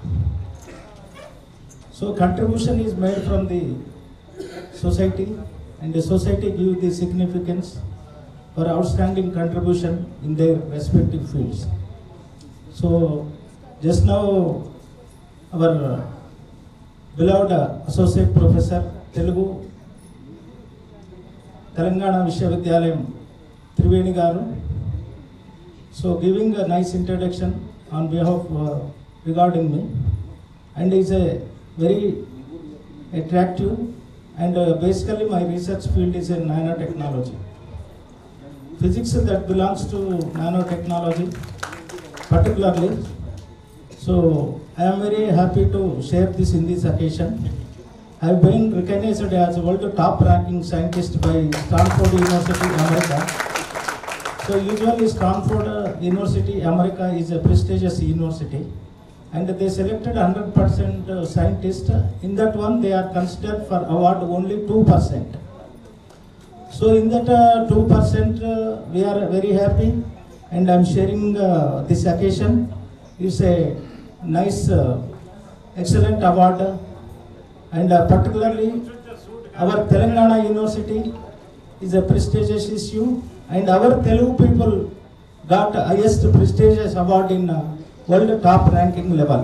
So contribution is made from the society and the society give the significance for outstanding contribution in their respective fields. So just now our uh, beloved uh, associate professor Telugu Telangana Vishwavidyalaya Triveni Garu. So giving a nice introduction on behalf uh, regarding me, and is a very attractive and uh, basically my research field is in nanotechnology. Physics that belongs to nanotechnology particularly. So I am very happy to share this in this occasion. I have been recognized as world top ranking scientist by Stanford University, America. So usually Stanford uh, University, America is a prestigious university and they selected 100% uh, scientists. In that one they are considered for award only 2%. So in that uh, 2% uh, we are very happy and I am sharing uh, this occasion. It's a nice, uh, excellent award and uh, particularly our Telangana University is a prestigious issue and our Telugu people got highest prestigious award in uh, world top ranking level.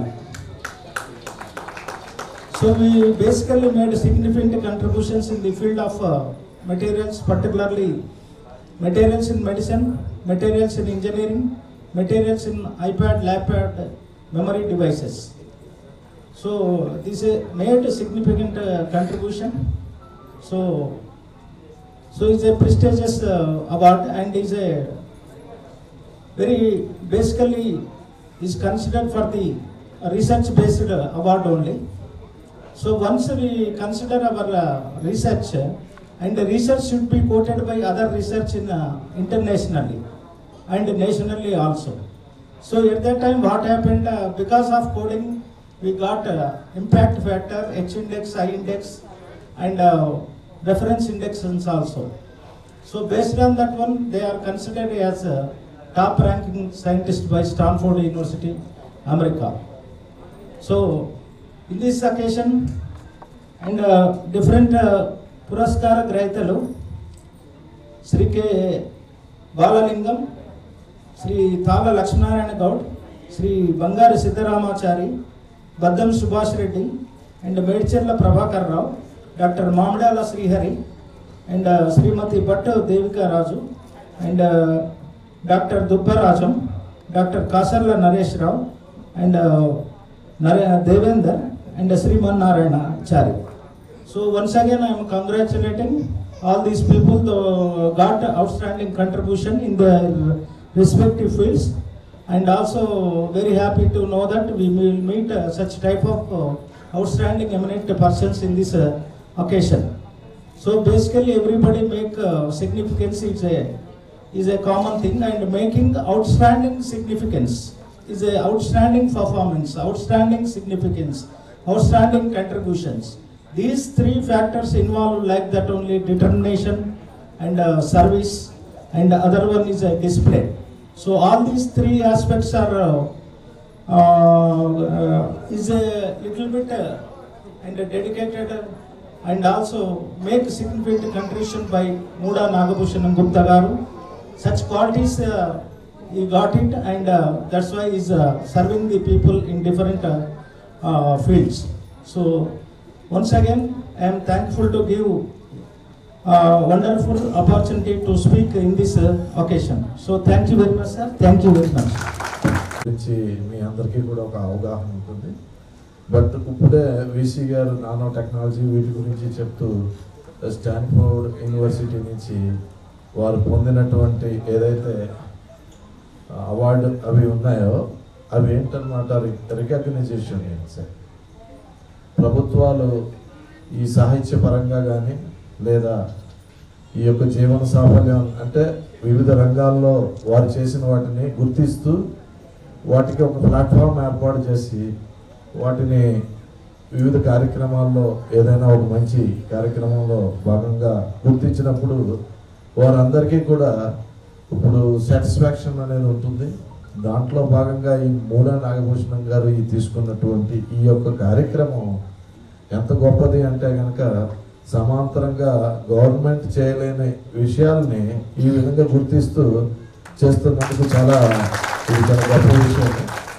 So we basically made significant contributions in the field of uh, materials, particularly materials in medicine, materials in engineering, materials in iPad, laptop, memory devices. So this uh, made a significant uh, contribution. So so it's a prestigious uh, award and is a very basically is considered for the research based award only. So once we consider our uh, research uh, and the research should be quoted by other research in uh, internationally and nationally also. So at that time what happened uh, because of coding we got uh, impact factor, H index, I index and uh, reference indexes also. So based on that one they are considered as a top ranking scientist by Stanford University, America. So in this occasion and uh, different uh, పురస్కార గ్రహీతలు Shri K Balalingam Shri Tala Lakshminarayana Goud Shri Bangaru Siddharamachari Baddam Subhash Reddy and Medcherla Prabhakar Rao doctor Mamidala Srihari and Shrimati Bhat Devika Raju and doctor Dubbarajam doctor Kasarla Naresh Rao and నరే Devender and Srimannarayana Chari so once again I'm congratulating all these people uh, got outstanding contribution in their respective fields and also very happy to know that we will meet uh, such type of uh, outstanding eminent persons in this uh, occasion. So basically everybody make uh, significance is a is a common thing and making outstanding significance is a outstanding performance, outstanding significance, outstanding contributions. These three factors involve like that only determination and uh, service and the other one is a display. So all these three aspects are uh, uh, is a little bit uh, and dedicated uh, and also make significant contribution by Muda Nagabhushan Gupta Garu. Such qualities uh, he got it and uh, that's why he's uh, serving the people in different uh, uh, fields. So once again, I am thankful to give uh, wonderful opportunity to speak in this uh, occasion. So thank you very much, sir. Thank you very much. గురించి మీ అందరికీ కూడా ఒక అవగాహన ఉంటుంది but ఇప్పుడే VC గారు nano technology వీటి గురించి చెప్తూ స్టాన్ఫోర్డ్ యూనివర్సిటీ నుంచి వారు పొందినటువంటి ఏదైతే అవార్డు అవి ఉన్నాయో అవి ఏంటన్నమాట రికగ్నైజేషన్ సార్ ప్రభుత్వాలు ఈ సాహిత్య పరంగా కానీ లేదా ఈ యొక్క జీవన సాఫల్యం అంటే వివిధ రంగాల్లో వారు చేసిన వాటిని గుర్తిస్తూ వాటికి ఒక ప్లాట్ఫామ్ ఏర్పాటు చేసి వాటిని వివిధ కార్యక్రమాల్లో ఏదైనా ఒక మంచి కార్యక్రమంలో భాగంగా గుర్తించినప్పుడు వారందరికీ కూడా ఇప్పుడు సాటిస్ఫాక్షన్ అనేది ఉంటుంది దాంట్లో భాగంగా ఈ మూల నాగభూషణం గారు ఈ తీసుకున్నటువంటి ఈ యొక్క కార్యక్రమం ఎంత గొప్పది అంటే కనుక సమాంతరంగా గవర్నమెంట్ చేయలేని విషయాల్ని ఈ విధంగా గుర్తిస్తూ చేస్తున్నందుకు చాలా ఇది చాలా గొప్ప విషయం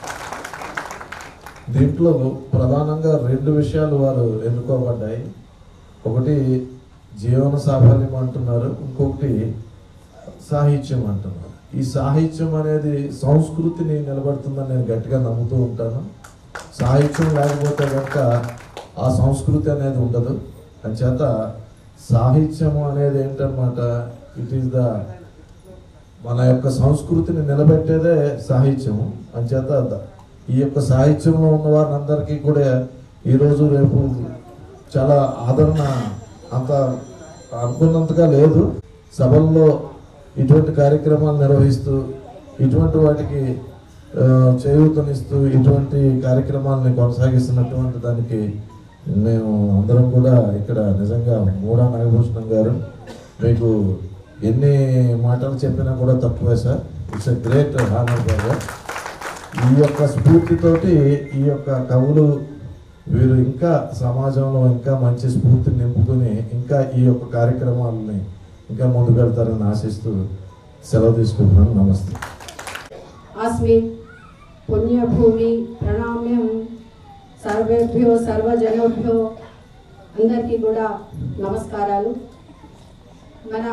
దీంట్లో ప్రధానంగా రెండు విషయాలు వారు ఎన్నుకోబడ్డాయి ఒకటి జీవన సాఫల్యం అంటున్నారు ఇంకొకటి సాహిత్యం అంటున్నారు ఈ సాహిత్యం అనేది సంస్కృతిని నిలబడుతుందని నేను గట్టిగా నమ్ముతూ ఉంటాను సాహిత్యం లేకపోతే కనుక ఆ సంస్కృతి అనేది ఉండదు అంచేత సాహిత్యం అనేది ఏంటన్నమాట ఇట్ ఈస్ ద మన యొక్క సంస్కృతిని నిలబెట్టేదే సాహిత్యము అంచేత ద- ఈ యొక్క సాహిత్యంలో ఉన్న వారందరికీ కూడా ఈరోజు రేపు చాలా ఆదరణ అంత అనుకున్నంతగా లేదు సభల్లో ఇటువంటి కార్యక్రమాలు నిర్వహిస్తూ ఇటువంటి వాటికి ఆ, చేయూతనిస్తూ ఇటువంటి కార్యక్రమాలని కొనసాగిస్తున్నటువంటి దానికి మేము అందరం కూడా ఇక్కడ నిజంగా మూడా నాగభూషణం గారు మీకు ఎన్ని మాటలు చెప్పినా కూడా తక్కువే sir it's a great honour గారు ఈ యొక్క స్ఫూర్తితోటి ఈ యొక్క కవులు వీరు ఇంకా సమాజంలో ఇంకా మంచి స్ఫూర్తిని నింపుకుని ఇంకా ఈ యొక్క కార్యక్రమాలని ఇంకా ముందుకు వెళ్తారని ఆశిస్తూ సెలవు తీసుకుంటున్నాను నమస్తే अस्मिन् పుణ్యభూమి ప్రణామ్యం సర్వేభ్యో సర్వజనోభ్యో అందరికీ కూడా నమస్కారాలు మన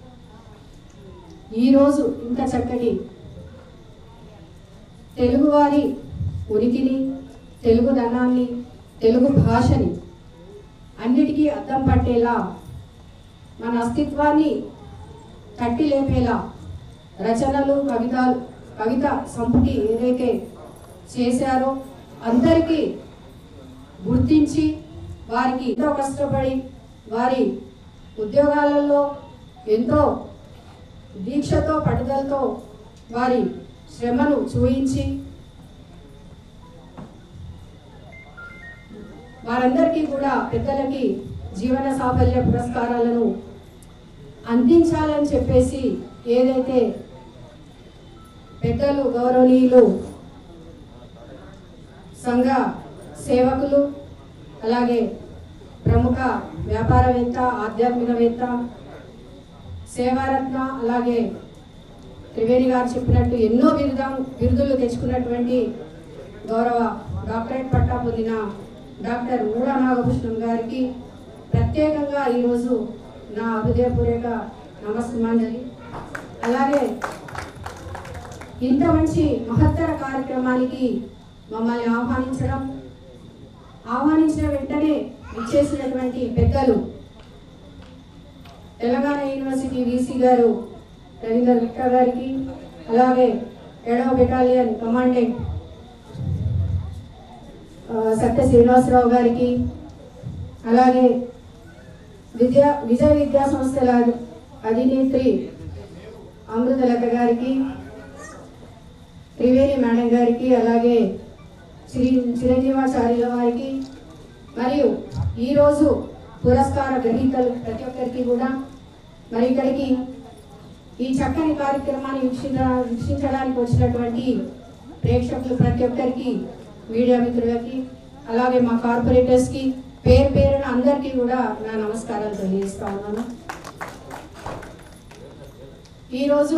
ఈరోజు ఇంత చక్కటి తెలుగువారి ఉనికిని తెలుగుదనాన్ని తెలుగు భాషని అన్నిటికీ అద్దం పట్టేలా మన అస్తిత్వాన్ని తట్టి లేపేలా రచనలు కవిత కవిత సంపుటి ఏదైతే చేశారో అందరికీ గుర్తించి వారికి ఎంతో కష్టపడి వారి ఉద్యోగాలలో ఎంతో దీక్షతో పట్టుదలతో వారి శ్రమను చూయించి వారందరికీ కూడా పెద్దలకి జీవన సాఫల్య పురస్కారాలను అందించాలని చెప్పేసి ఏదైతే పెద్దలు గౌరవనీయులు సంఘ సేవకులు అలాగే ప్రముఖ వ్యాపారవేత్త ఆధ్యాత్మికవేత్త సేవారత్న అలాగే త్రివేణి గారు చెప్పినట్టు ఎన్నో బిరుదా బిరుదులు తెచ్చుకున్నటువంటి గౌరవ డాక్టరేట్ పట్టా పొందిన డాక్టర్ మూడా నాగభూషణం గారికి ప్రత్యేకంగా ఈరోజు నా హృదయపూర్వక నమస్మాంజలి అలాగే ఇంత మంచి మహత్తర కార్యక్రమానికి మమ్మల్ని ఆహ్వానించడం ఆహ్వానించిన వెంటనే ఇచ్చేసినటువంటి పెద్దలు తెలంగాణ యూనివర్సిటీ వీసీ గారు రవీంద్ర గుప్తా గారికి అలాగే ఏడవ బెటాలియన్ కమాండెంట్ ఆ, సత్య శ్రీనివాసరావు గారికి అలాగే విద్యా విజయ విద్యా సంస్థల అధినేత్రి అమృతలత గారికి త్రివేణి మేడం గారికి అలాగే శ్రీ చిరంజీవాచార్యుల వారికి మరియు ఈరోజు పురస్కార గ్రహీతలు ప్రతి ఒక్కరికి కూడా మరి ఇక్కడికి ఈ చక్కని కార్యక్రమాన్ని వీక్షించ వీక్షించడానికి వచ్చినటువంటి ప్రేక్షకులు ప్రతి ఒక్కరికి మీడియా మిత్రులకి అలాగే మా కార్పొరేటర్స్కి పేరు పేరున అందరికీ కూడా నా నమస్కారాలు తెలియజేస్తా ఉన్నాను ఈరోజు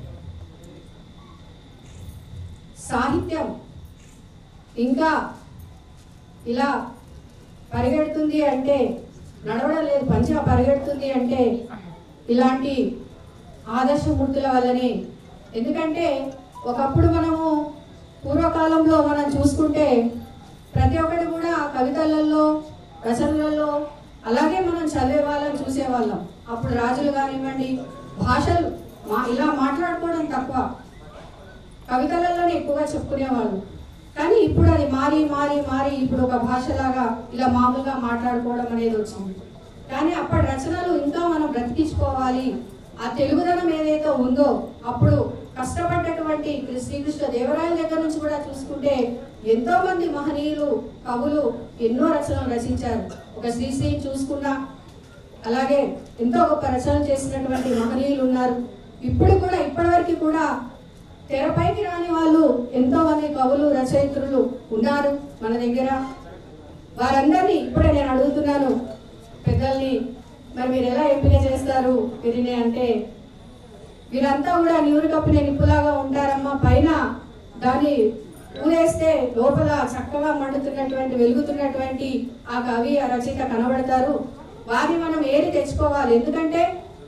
సాహిత్యం ఇంకా ఇలా పరిగెడుతుంది అంటే నడవడం లేదు పంచ పరిగెడుతుంది అంటే ఇలాంటి ఆదర్శమూర్తుల వల్లనే ఎందుకంటే ఒకప్పుడు మనము పూర్వకాలంలో మనం చూసుకుంటే ప్రతి ఒక్కటి కూడా కవితలలో రచనలలో అలాగే మనం చదివే వాళ్ళని చూసేవాళ్ళం అప్పుడు రాజులు కానివ్వండి భాషలు మా ఇలా మాట్లాడుకోవడం తక్కువ కవితలలోనే ఎక్కువగా చెప్పుకునేవాళ్ళు కానీ ఇప్పుడు అది మారి మారి మారి ఇప్పుడు ఒక భాషలాగా ఇలా మామూలుగా మాట్లాడుకోవడం అనేది వచ్చింది కానీ అప్పటి రచనలు ఇంకా మనం బ్రతికించుకోవాలి ఆ తెలుగుదనం ఏదైతే ఉందో అప్పుడు కష్టపడ్డటువంటి శ్రీకృష్ణ దేవరాయల దగ్గర నుంచి కూడా చూసుకుంటే ఎంతో మంది మహనీయులు కవులు ఎన్నో రచనలు రచించారు ఒక శ్రీశ్రీ చూసుకున్నా అలాగే ఎంతో గొప్ప రచనలు చేసినటువంటి మహనీయులు ఉన్నారు ఇప్పుడు కూడా ఇప్పటివరకు కూడా తెరపైకి రాని వాళ్ళు ఎంతో మంది కవులు రచయిత్రులు ఉన్నారు మన దగ్గర వారందరినీ ఇప్పుడే నేను అడుగుతున్నాను పెద్దల్ని మరి మీరు ఎలా ఎంపిక చేస్తారు వీరిని అంటే వీరంతా కూడా నీరు కప్పిన నిప్పులాగా ఉంటారమ్మా పైన దాన్ని ఊరేస్తే లోపల చక్కగా మండుతున్నటువంటి వెలుగుతున్నటువంటి ఆ కవి ఆ రచయిత కనబడతారు వారిని మనం ఏరి తెచ్చుకోవాలి ఎందుకంటే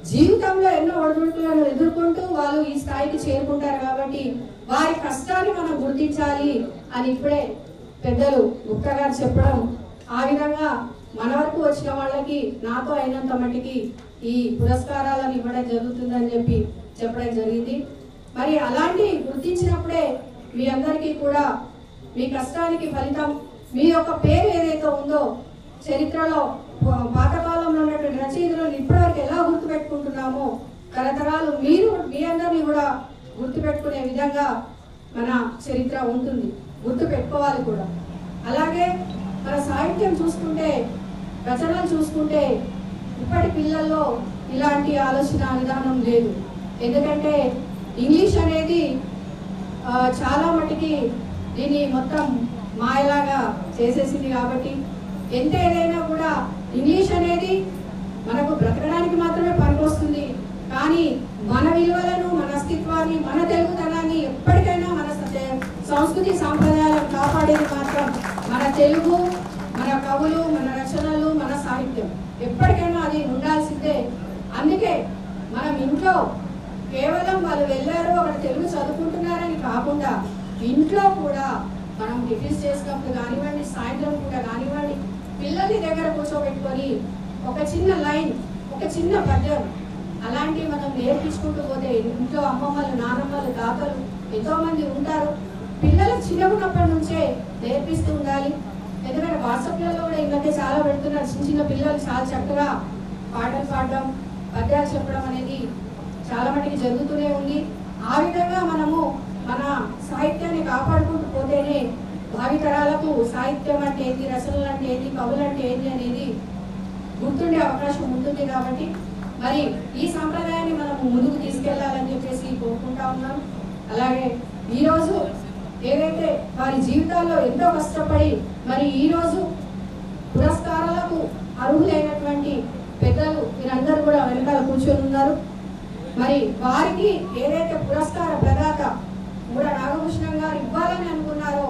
జీవితంలో ఎన్నో ఒడిదుడుకులను ఎదుర్కొంటూ వాళ్ళు ఈ స్థాయికి చేరుకుంటారు కాబట్టి వారి కష్టాన్ని మనం గుర్తించాలి అని ఇప్పుడే పెద్దలు గుప్తా గారు చెప్పడం ఆ విధంగా మన వరకు వచ్చిన వాళ్ళకి నాతో అయినంత మట్టికి ఈ పురస్కారాలను ఇవ్వడం జరుగుతుందని చెప్పి చెప్పడం జరిగింది మరి అలాంటి గుర్తించినప్పుడే మీ అందరికీ కూడా మీ కష్టానికి ఫలితం మీ యొక్క పేరు ఏదైతే ఉందో చరిత్రలో పా- పాతకాలంలో ఉన్నటువంటి రచయితలను ఇప్పటివరకు ఎలా గుర్తుపెట్టుకుంటున్నామో తరతరాలు మీరు మీ అందరినీ కూడా గుర్తుపెట్టుకునే విధంగా మన చరిత్ర ఉంటుంది గుర్తు పెట్టుకోవాలి కూడా అలాగే మన సాహిత్యం చూసుకుంటే రచనలు చూసుకుంటే ఇప్పటి పిల్లల్లో ఇలాంటి ఆలోచన విధానం లేదు ఎందుకంటే ఇంగ్లీష్ అనేది ఆ, చాలా మటుకి దీన్ని మొత్తం మాయలాగా చేసేసింది కాబట్టి ఎంత ఏదైనా కూడా ఇంగ్లీష్ అనేది మనకు బ్రతకడానికి మాత్రమే పనికొస్తుంది కానీ మన విలువలను మన అస్తిత్వాన్ని మన తెలుగుతనాన్ని ఎప్పటికైనా మన స- సంస్కృతి సాంప్రదాయాలను కాపాడేది మాత్రం మన తెలుగు మన కవులు మన రచనలు మన సాహిత్యం ఎప్పటికైనా అది ఉండాల్సిందే అందుకే మనం ఇంట్లో కేవలం వాళ్ళు వెళ్ళారు అక్కడ తెలుగు చదువుకుంటున్నారని కాకుండా ఇంట్లో కూడా మనం టిఫిన్స్ చేసినప్పుడు కానివ్వండి సాయంత్రం కూడా కానివ్వండి పిల్లల్ని దగ్గర కూర్చోబెట్టుకొని ఒక చిన్న లైన్ ఒక చిన్న పద్యం అలాంటివి మనం నేర్పించుకుంటూ పోతే ఇంట్లో అమ్మమ్మలు నానమ్మలు తాతలు ఎంతో మంది ఉంటారు పిల్లలకు చిన్నగున్నప్పటి నుంచే నేర్పిస్తూ ఉండాలి ఎందుకంటే వాట్సాప్లలో కూడా ఈ మధ్య చాలా పెడుతున్నారు చిన్న చిన్న పిల్లలు చాలా చక్కగా పాటలు పాడడం పద్యాలు చెప్పడం అనేది చాలా మటుకు జరుగుతూనే ఉంది ఆ విధంగా మనము మన సాహిత్యాన్ని కాపాడుకుంటూ పోతేనే భావితరాలకు సాహిత్యం అంటే ఏంటి రచనలు అంటే ఏంటి కవులు అంటే ఏంటి అనేది గుర్తుండే అవకాశం ఉంటుంది కాబట్టి మరి ఈ సాంప్రదాయాన్ని మనం ముందుకు తీసుకెళ్లాలని చెప్పేసి కోరుకుంటా ఉన్నాం అలాగే ఈరోజు ఏదైతే వారి జీవితాల్లో ఎంతో కష్టపడి మరి ఈరోజు పురస్కారాలకు అర్హులైనటువంటి పెద్దలు మీరందరూ కూడా వెనకాల కూర్చొని ఉన్నారు మరి వారికి ఏదైతే పురస్కార ప్రదాత మూడ నాగభూషణం గారు ఇవ్వాలని అనుకున్నారో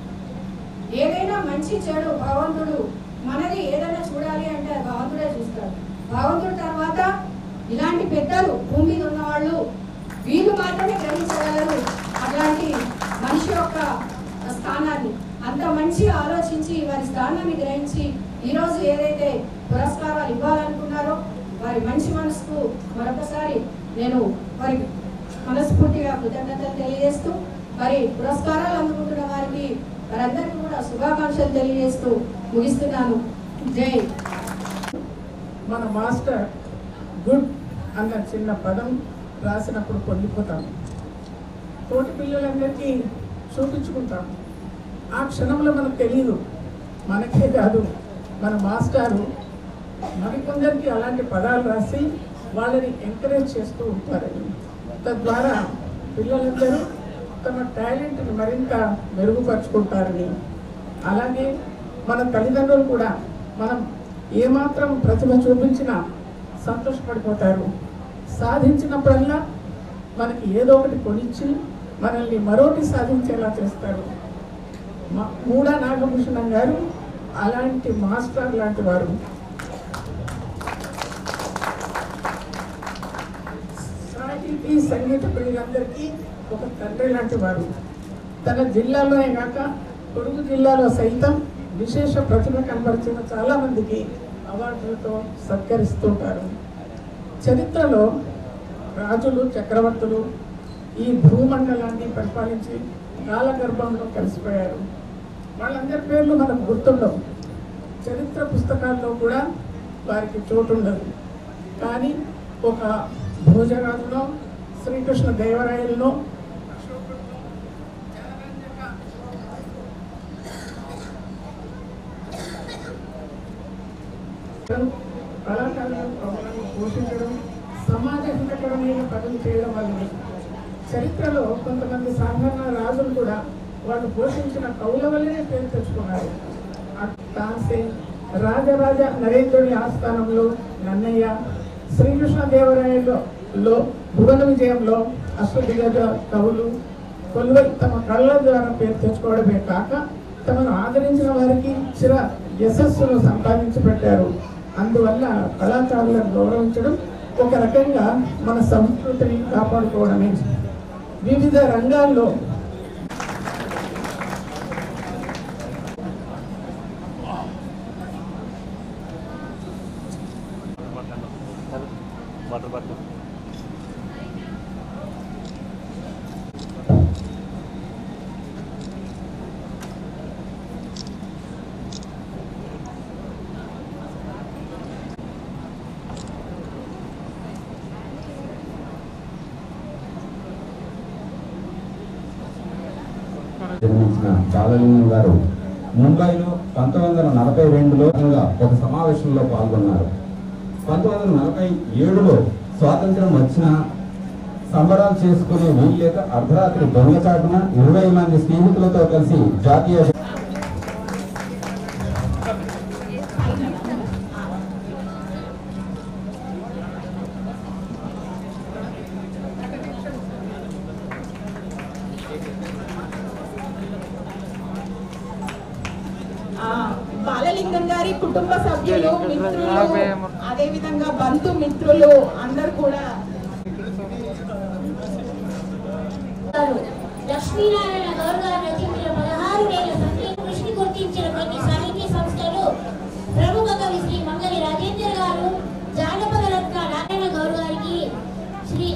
ఏదైనా మంచి చెడు భగవంతుడు మనది ఏదైనా చూడాలి అంటే అది భగవంతుడే చూస్తాడు భగవంతుడు తర్వాత ఇలాంటి పెద్దలు భూమి మీద ఉన్నవాళ్ళు వీళ్ళు మాత్రమే గ్రహించగలరు అట్లాంటి మనిషి యొక్క స్థానాన్ని అంత మంచి ఆలోచించి వారి స్థానాన్ని గ్రహించి ఈరోజు ఏదైతే పురస్కారాలు ఇవ్వాలనుకున్నారో వారి మంచి మనసుకు మరొకసారి నేను వారికి మనస్ఫూర్తిగా కృతజ్ఞతలు తెలియజేస్తూ మరి పురస్కారాలు అందుకుంటున్న వారికి వారందరికీ కూడా శుభాకాంక్షలు తెలియజేస్తూ ముగిస్తున్నాను జై మన మాస్టర్ గుడ్ అన్న చిన్న పదం రాసినప్పుడు పొందిపోతాం తోటి పిల్లలందరికీ చూపించుకుంటాం ఆ క్షణంలో మనకు తెలియదు మనకే కాదు మన మాస్టారు మరికొందరికి అలాంటి పదాలు రాసి వాళ్ళని ఎంకరేజ్ చేస్తూ ఉంటారని తద్వారా పిల్లలందరూ తమ టాలెంట్ని మరింత మెరుగుపరుచుకుంటారని అలాగే మన తల్లిదండ్రులు కూడా మనం ఏమాత్రం ప్రతిభ చూపించినా సంతోషపడిపోతారు సాధించినప్పుడల్లా మనకి ఏదో ఒకటి కొనిచ్చి మనల్ని మరోటి సాధించేలా చేస్తారు మా- మూడా నాగభూషణం గారు అలాంటి మాస్టర్ లాంటి వారు సాహితీ సంగీత ప్రియులందరికీ ఒక తండ్రి లాంటి వారు తన జిల్లాలోనే కాక పొరుగు జిల్లాలో సైతం విశేష ప్రతిభ కనబరిచిన చాలా మందికి అవార్డులతో సత్కరిస్తుంటారు చరిత్రలో రాజులు చక్రవర్తులు ఈ భూమండలాన్ని పరిపాలించి కాలగర్భంలో కలిసిపోయారు వాళ్ళందరి పేర్లు మనకు గుర్తుండవు చరిత్ర పుస్తకాల్లో కూడా వారికి చోటు ఉండదు కానీ ఒక భోజరాజులో శ్రీకృష్ణ దేవరాయలలో కళాకారులను ప్రబలను పోషించడం సమాజ హితకరమైన పనులు చేయడం వల్లనే చరిత్రలో కొంతమంది సాధారణ రాజులు కూడా వాళ్ళు పోషించిన కవుల వల్లనే పేరు తెచ్చుకున్నారు తాన్సేన్ రాజరాజ నరేంద్రుని ఆస్థానంలో నన్నయ్య శ్రీకృష్ణదేవరాయలో లో భువన విజయంలో అశ్వదిగజ కవులు కొలువై తమ కళ్ళ ద్వారా పేరు తెచ్చుకోవడమే కాక తమను ఆదరించిన వారికి చిర యశస్సును సంపాదించి పెట్టారు అందువల్ల కళాకారులను గౌరవించడం ఒక రకంగా మన సంస్కృతిని కాపాడుకోవడమే వివిధ రంగాల్లో జన్మించిన బాలలింగం గారు ముంబైలో పంతొమ్మిది వందల నలభై రెండులో ఒక సమావేశంలో పాల్గొన్నారు పంతొమ్మిది వందల నలభై ఏడులో స్వాతంత్రం వచ్చిన సంబరాలు చేసుకునే వీల్లేక అర్ధరాత్రి దొంగచాటున ఇరవై మంది స్నేహితులతో కలిసి జాతీయ ఆ, బాలలింగం గారి కుటుంబ సభ్యులు మిత్రులు అదే విధంగా బంధు మిత్రులు అందరు కూడా లక్ష్మీనారాయణ గౌడ్ గారు రచించిన పదహారు వేల సంఖ్య కృషిని గుర్తించిన కొన్ని సాహిత్య సంస్థలు ప్రముఖ కవి శ్రీ మంగళి రాజేంద్ర గారు జానపద రత్న నారాయణ గౌడ్ గారికి శ్రీ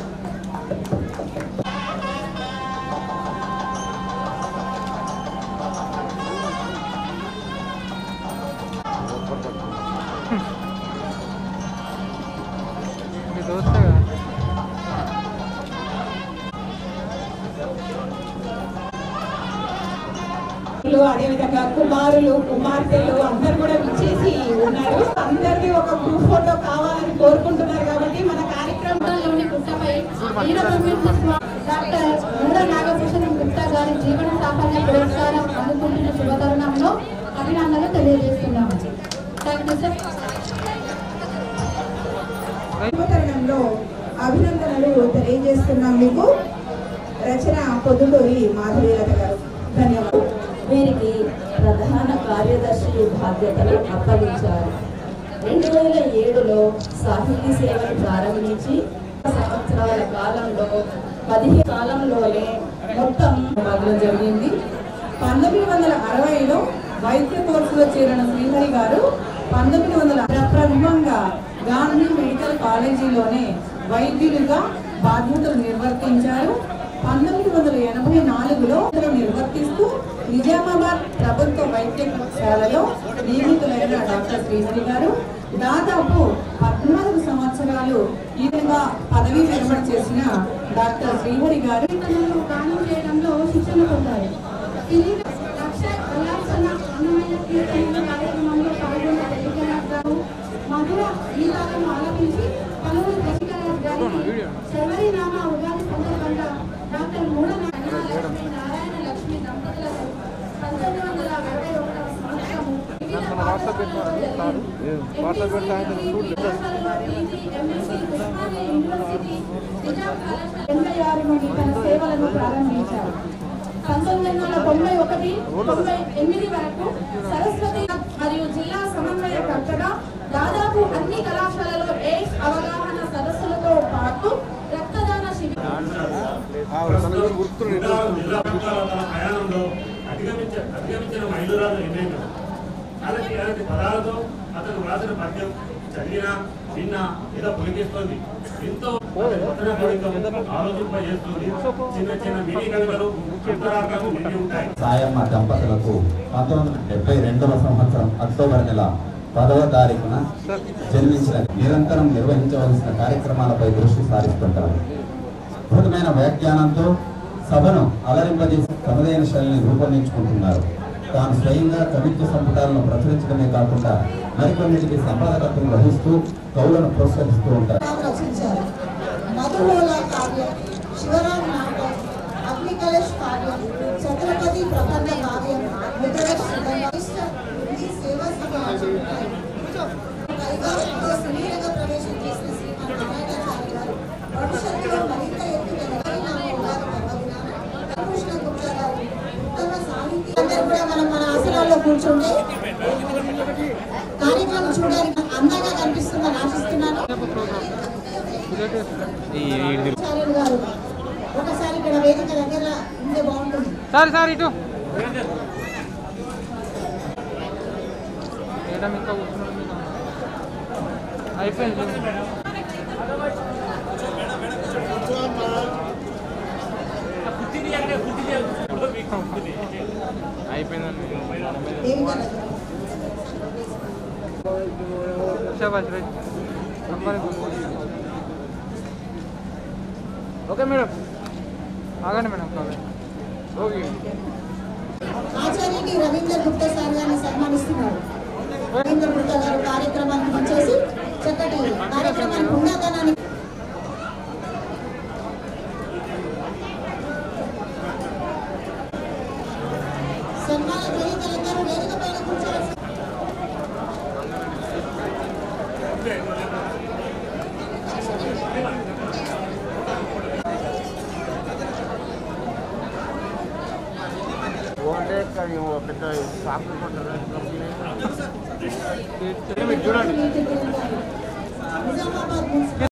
అదే విధంగా కుమారులు కుమార్తెలు అందరు కూడా విచ్చేసి ఉన్నారు అందరికీ ఒక గ్రూప్ ఫోటో కావాలని కోరుకుంటున్నారు కాబట్టి మన కార్యక్రమంలోని పుట్టపై డాక్టర్ మూడ నాగభూషణం గుప్తా గారి జీవన సాఫల్య పురస్కారం అందుకుంటున్న శుభతరుణంలో అభినందనలు తెలియజేస్తున్నాము థ్యాంక్ యూ సార్ శుభతరుణంలో అభినందనలు తెలియజేస్తున్నాం మీకు రచన పొద్దుటూరి మాధవీలత గారు ధన్యవాదాలు వీరికి ప్రధాన కార్యదర్శి బాధ్యతలు అప్పగించారు రెండు వేల ఏడులో సాహితీ సేవలు ప్రారంభించి సంవత్సరాల కాలంలో పదిహేను కాలంలోనే మొత్తం మొదలు జరిగింది పంతొమ్మిది వందల అరవైలో వైద్య కోర్సులో చేరిన శ్రీహరి గారు పంతొమ్మిది వందల ప్రథమంగా గాంధీ మెడికల్ కాలేజీలోనే వైద్యులుగా బాధ్యతలు నిర్వర్తించారు పంతొమ్మిది వందల ఎనభై నాలుగులో నిర్వర్తిస్తూ నిజామాబాద్ ప్రభుత్వ వైద్యశాలలో నియమితులైన డాక్టర్ శ్రీహరి గారు దాదాపు పద్నాలుగు సంవత్సరాలు ఈ విధంగా పదవీ విరమణ చేసిన డాక్టర్ శ్రీహరి గారు గానం చేయడంలో శిక్షణ పొందారు ఇది లక్ష కళాశాల అందమైన కీర్తనల కార్యక్రమంలో పాల్గొన్న రవికరాజ్ గారు మధుర గీతాలను ఆలపించి పలువురు రవికరాజ్ గారికి శబరి నామ ఉగాది సందర్భంగా డాక్టర్ మూడ లక్ష్మి నారాయణ లక్ష్మి దంపతులకు పంతొమ్మిది వందల అరవై ఒకటవ సంవత్సరము వివిధ పాఠశాలల్లో జరిగింది. ఎనభై ఆరు నుండి తన సేవలను ప్రారంభించారు పంతొమ్మిది వందల తొంభై ఒకటి తొంభై ఎనిమిది వరకు సరస్వతి మరియు జిల్లా సమన్వయకర్తగా దాదాపు అన్ని కళాశాలలో ఎయిడ్స్ అవగాహన సదస్సులతో పాటు రక్తదాన ప్రయాణంలో అధిగమించ అధిగమించిన మైలురాలు ఎన్నెన్నో అలాంటి అలాంటి పదాలతో అతను రాసిన పద్యం చదివినా విన్నా ఏదో పులికిస్తుంది ఎంతో వచన కవిత్వం ఆలోచింపజేస్తుంది చిన్న చిన్న మినీ కవితలు అంతరార్థాలు నిండి ఉంటాయి సాయమ్మ దంపతులకు పంతొమ్మిది వందల డెబ్బై రెండవ సంవత్సరం అక్టోబర్ నెల పదవ తారీఖున జన్మించిన నిరంతరం నిర్వహించవలసిన కార్యక్రమాలపై దృష్టి సారిస్తుంటారు అద్భుతమైన వ్యాఖ్యానంతో సభను అలరింపజేసి తమదైన శైలిని రూపొందించుకుంటున్నారు తాను స్వయంగా కవిత్వ సంపుటాలను ప్రచురించడమే కాకుండా మరికొన్నిటికి సంపాదకత్వం వహిస్తూ కవులను ప్రోత్సహిస్తూ ఉంటారు రచించారు మధుమూల కావ్యం శివరాం నాటం అగ్నికలేష్ కావ్యం ఛత్రపతి ప్రబంధ కావ్యం ముద్ర సేవా సమాజం పైగా ఇదే సునీలంగా ప్రవేశం చేసిన శ్రీమన్ నారాయణాచార్య గారు భవిష్యత్తులో మరింత ఎత్తున గుప్తా గారు ఉత్తమ సాహితీ అందరూ కూడా మనం మన ఆసనాల్లో కూర్చుంటే కార్యక్రమం చూడడానికి అందంగా కనిపిస్తుందని ఆశిస్తున్నాను ఆచార్యులు గారు ఒకసారి ఇక్కడ వేదిక దగ్గర ఉంటే బాగుంటుంది సార్ సార్ ఇటు మేడం ఇంకా కూర్చున్నాడు మీకు అయిపోయింది అయిపోయిందండి షాబాష్ రైట్ నంబర్ ఓకే మేడం ఆగండి మేడం కావాలి ఓకే ఆచార్యుని రవీంద్ర గుప్తా సార్ గారిని సన్మానిస్తున్నారు రవీంద్ర గుప్తా గారు కార్యక్రమానికి వచ్చేసి చక్కటి కార్యక్రమానికి ఉన్నతనాన్ని సన్మాన గ్రహీతలందరూ వేదిక పైన కూర్చోవాలి అంటే పెద్ద షాప్ చూడండి నిజామాబాద్ మున్సిపల్